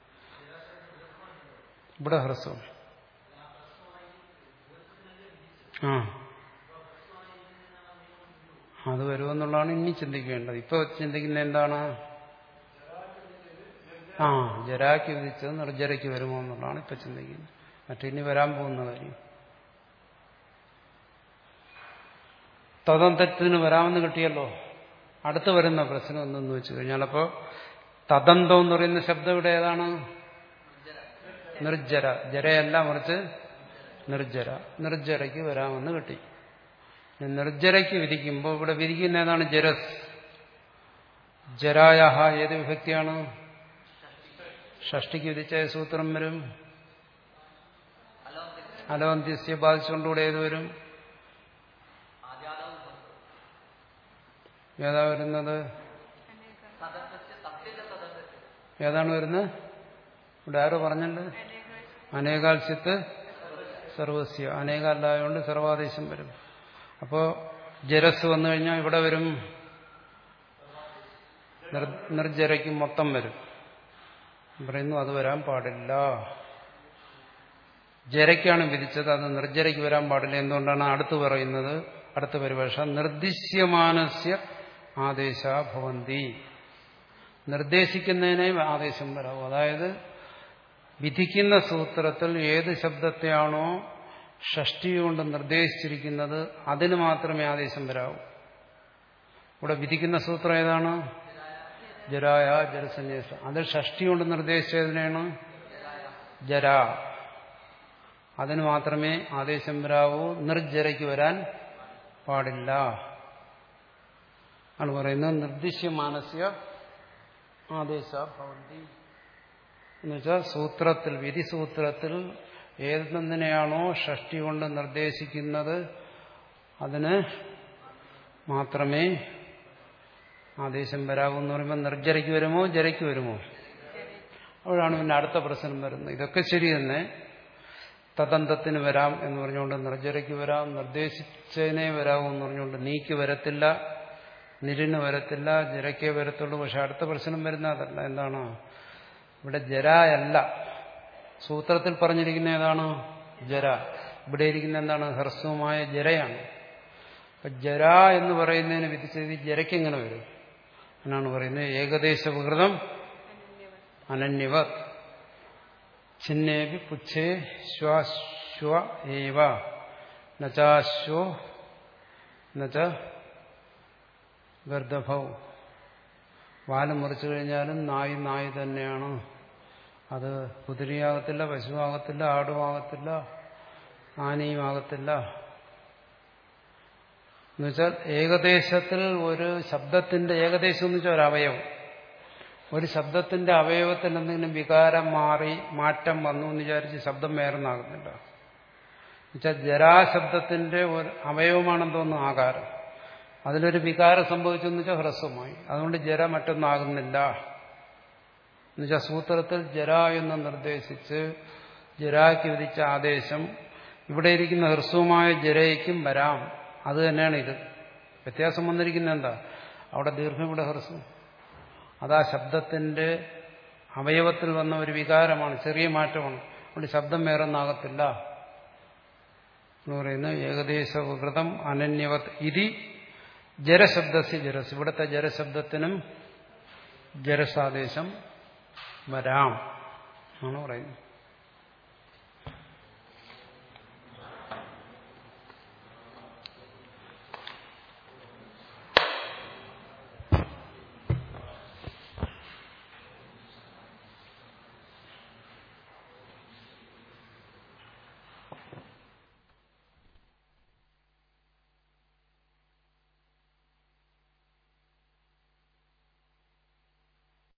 ഇവിടെ ഹ്രസ്വം ആ അത് വരുമെന്നുള്ളതാണ് ഇനി ചിന്തിക്കേണ്ടത് ഇപ്പൊ ചിന്തിക്കുന്ന എന്താണ് ആ ജരാക്ക് വിധിച്ചത് നിർജ്ജരയ്ക്ക് വരുമോ എന്നുള്ളതാണ് ഇപ്പൊ ചിന്തിക്കുന്നത് മറ്റിനി വരാൻ പോകുന്ന കാര്യം തദന്തത്തിന് വരാമെന്ന് കിട്ടിയല്ലോ അടുത്ത് വരുന്ന പ്രശ്നം എന്തെന്ന് വെച്ച് കഴിഞ്ഞാൽ അപ്പോൾ തദന്തം എന്ന് പറയുന്ന ശബ്ദം ഇവിടെ ഏതാണ് നിർജ്ജര ജരയല്ല മറിച്ച് നിർജ്ജര നിർജ്ജരയ്ക്ക് വരാമെന്ന് കിട്ടി നിർജ്ജരയ്ക്ക് വിധിക്കുമ്പോൾ ഇവിടെ വിധിക്കുന്ന ഏതാണ് ജരസ് ജരായഹ ഏത് വിഭക്തിയാണ് ഷഷ്ടിക്ക് വിധിച്ച സൂത്രം വരും അലോന്ത്യസ്യ ബാധിച്ചുകൊണ്ടുകൂടെ ഏത് വരും ഏതാ വരുന്നത് ഏതാണ് വരുന്നത് ഇവിടെ ആരോ പറഞ്ഞല്ലോ അനേകാൽ ചിത്ത് സർവസ്യ അനേകാലായതുകൊണ്ട് സർവാദേശം വരും അപ്പോൾ ജരസ് വന്നു കഴിഞ്ഞാൽ ഇവിടെ വരും നിർ- നിർജ്ജരയ്ക്ക് മൊത്തം വരും പറയുന്നു അത് വരാൻ പാടില്ല ജരയ്ക്കാണ് വിധിച്ചത് അത് നിർജ്ജരയ്ക്ക് വരാൻ പാടില്ല എന്തുകൊണ്ടാണ് അടുത്ത് പറയുന്നത് അടുത്ത പരിഭാഷ നിർദ്ദിശ്യമാനസ്യ ആദേശ ഭവന്തി നിർദ്ദേശിക്കുന്നതിനെ ആദേശം വരാവൂ അതായത് വിധിക്കുന്ന സൂത്രത്തിൽ ഏത് ശബ്ദത്തെയാണോ ഷഷ്ടി കൊണ്ട് നിർദ്ദേശിച്ചിരിക്കുന്നത് അതിന് മാത്രമേ ആദേശം വരാവൂ ഇവിടെ വിധിക്കുന്ന സൂത്രം ഏതാണ് ജരായ ജലസന്യാസ അത് ഷഷ്ടി കൊണ്ട് നിർദ്ദേശിച്ചതിനാണ് ജര അതിന് മാത്രമേ ആദേശം വരാവൂ നിർജ്ജരയ്ക്ക് വരാൻ പാടില്ല ആണ് പറയുന്നത് നിർദ്ദിശ്യ മാനസ്യ ആദേശ ഭവന്തി എന്നുവെച്ചാൽ സൂത്രത്തിൽ വിധിസൂത്രത്തിൽ ഏതെന്തിനെയാണോ ഷഷ്ടി കൊണ്ട് നിർദ്ദേശിക്കുന്നത് അതിന് മാത്രമേ ആദേശം വരാവൂ എന്ന് പറയുമ്പോൾ നിർജ്ജരയ്ക്ക് വരുമോ ജരയ്ക്ക് വരുമോ അപ്പോഴാണ് പിന്നെ അടുത്ത പ്രശ്നം വരുന്നത് ഇതൊക്കെ ശരി തന്നെ തദന്തത്തിന് വരാം എന്ന് പറഞ്ഞുകൊണ്ട് നിർജ്ജരയ്ക്ക് വരാം നിർദ്ദേശിച്ചതിനെ വരാവൂ എന്ന് പറഞ്ഞുകൊണ്ട് നീക്ക് വരത്തില്ല നിരിന് വരത്തില്ല ജരയ്ക്കേ വരത്തുള്ളൂ പക്ഷെ അടുത്ത പ്രശ്നം വരുന്ന അതല്ല എന്താണ് ഇവിടെ ജരായല്ല സൂത്രത്തിൽ പറഞ്ഞിരിക്കുന്ന ഏതാണ് ജര ഇവിടെ ഇരിക്കുന്ന എന്താണ് ഹ്രസ്വമായ ജരയാണ് അപ്പൊ ജര എന്ന് പറയുന്നതിന് വിധിച്ചത് ഈ ജരയ്ക്ക് എങ്ങനെ വരും എന്നാണ് പറയുന്നത് ഏകദേശ വികൃതം അനന്യവത് ഛിന്നേപി പുച്ഛേ ശ്വാശ്വ ഏവ നചാശ്വോ നച ഗർദഭൗ വാല് മുറിച്ചു കഴിഞ്ഞാലും നായി നായി തന്നെയാണ് അത് കുതിരയാകത്തില്ല പശുവാകത്തില്ല ആടുമാകത്തില്ല ആനയുമാകത്തില്ല എന്നുവെച്ചാൽ ഏകദേശത്തിൽ ഒരു ശബ്ദത്തിന്റെ ഏകദേശം എന്ന് വെച്ചാൽ ഒരു അവയവം ഒരു ശബ്ദത്തിന്റെ അവയവത്തിൽ എന്തെങ്കിലും വികാരം മാറി മാറ്റം വന്നു എന്ന് വിചാരിച്ച് ശബ്ദം വേറെന്നാകുന്നില്ല എന്നുവെച്ചാൽ ജരാശബ്ദത്തിന്റെ ഒരു അവയവമാണെന്തോന്നു ആകാരം അതിലൊരു വികാരം സംഭവിച്ചെന്ന് വെച്ചാൽ ഹ്രസ്വമായി അതുകൊണ്ട് ജര മറ്റൊന്നാകുന്നില്ല എന്നുവെച്ചാൽ സൂത്രത്തിൽ ജര എന്ന് നിർദ്ദേശിച്ച് ജരായ്ക്ക് വിധിച്ച ആദേശം ഇവിടെ ഇരിക്കുന്ന ഹ്രസ്വമായ ജരയ്ക്കും വരാം അത് തന്നെയാണ് ഇത് വ്യത്യാസം വന്നിരിക്കുന്നത് എന്താ അവിടെ ദീർഘം ഇവിടെ ഹ്രസ്വം അതാ ശബ്ദത്തിന്റെ അവയവത്തിൽ വന്ന ഒരു വികാരമാണ് ചെറിയ മാറ്റമാണ് അതുകൊണ്ട് ശബ്ദം വേറൊന്നാകത്തില്ല എന്ന് പറയുന്നത് ഏകദേശ വികൃതം അനന്യവത് ഇതി ജരശബ്ദസ് ജരസ് ഇവിടുത്തെ ജരശബ്ദത്തിനും ജരസാദേശം വരാം ആണ് പറയുന്നത്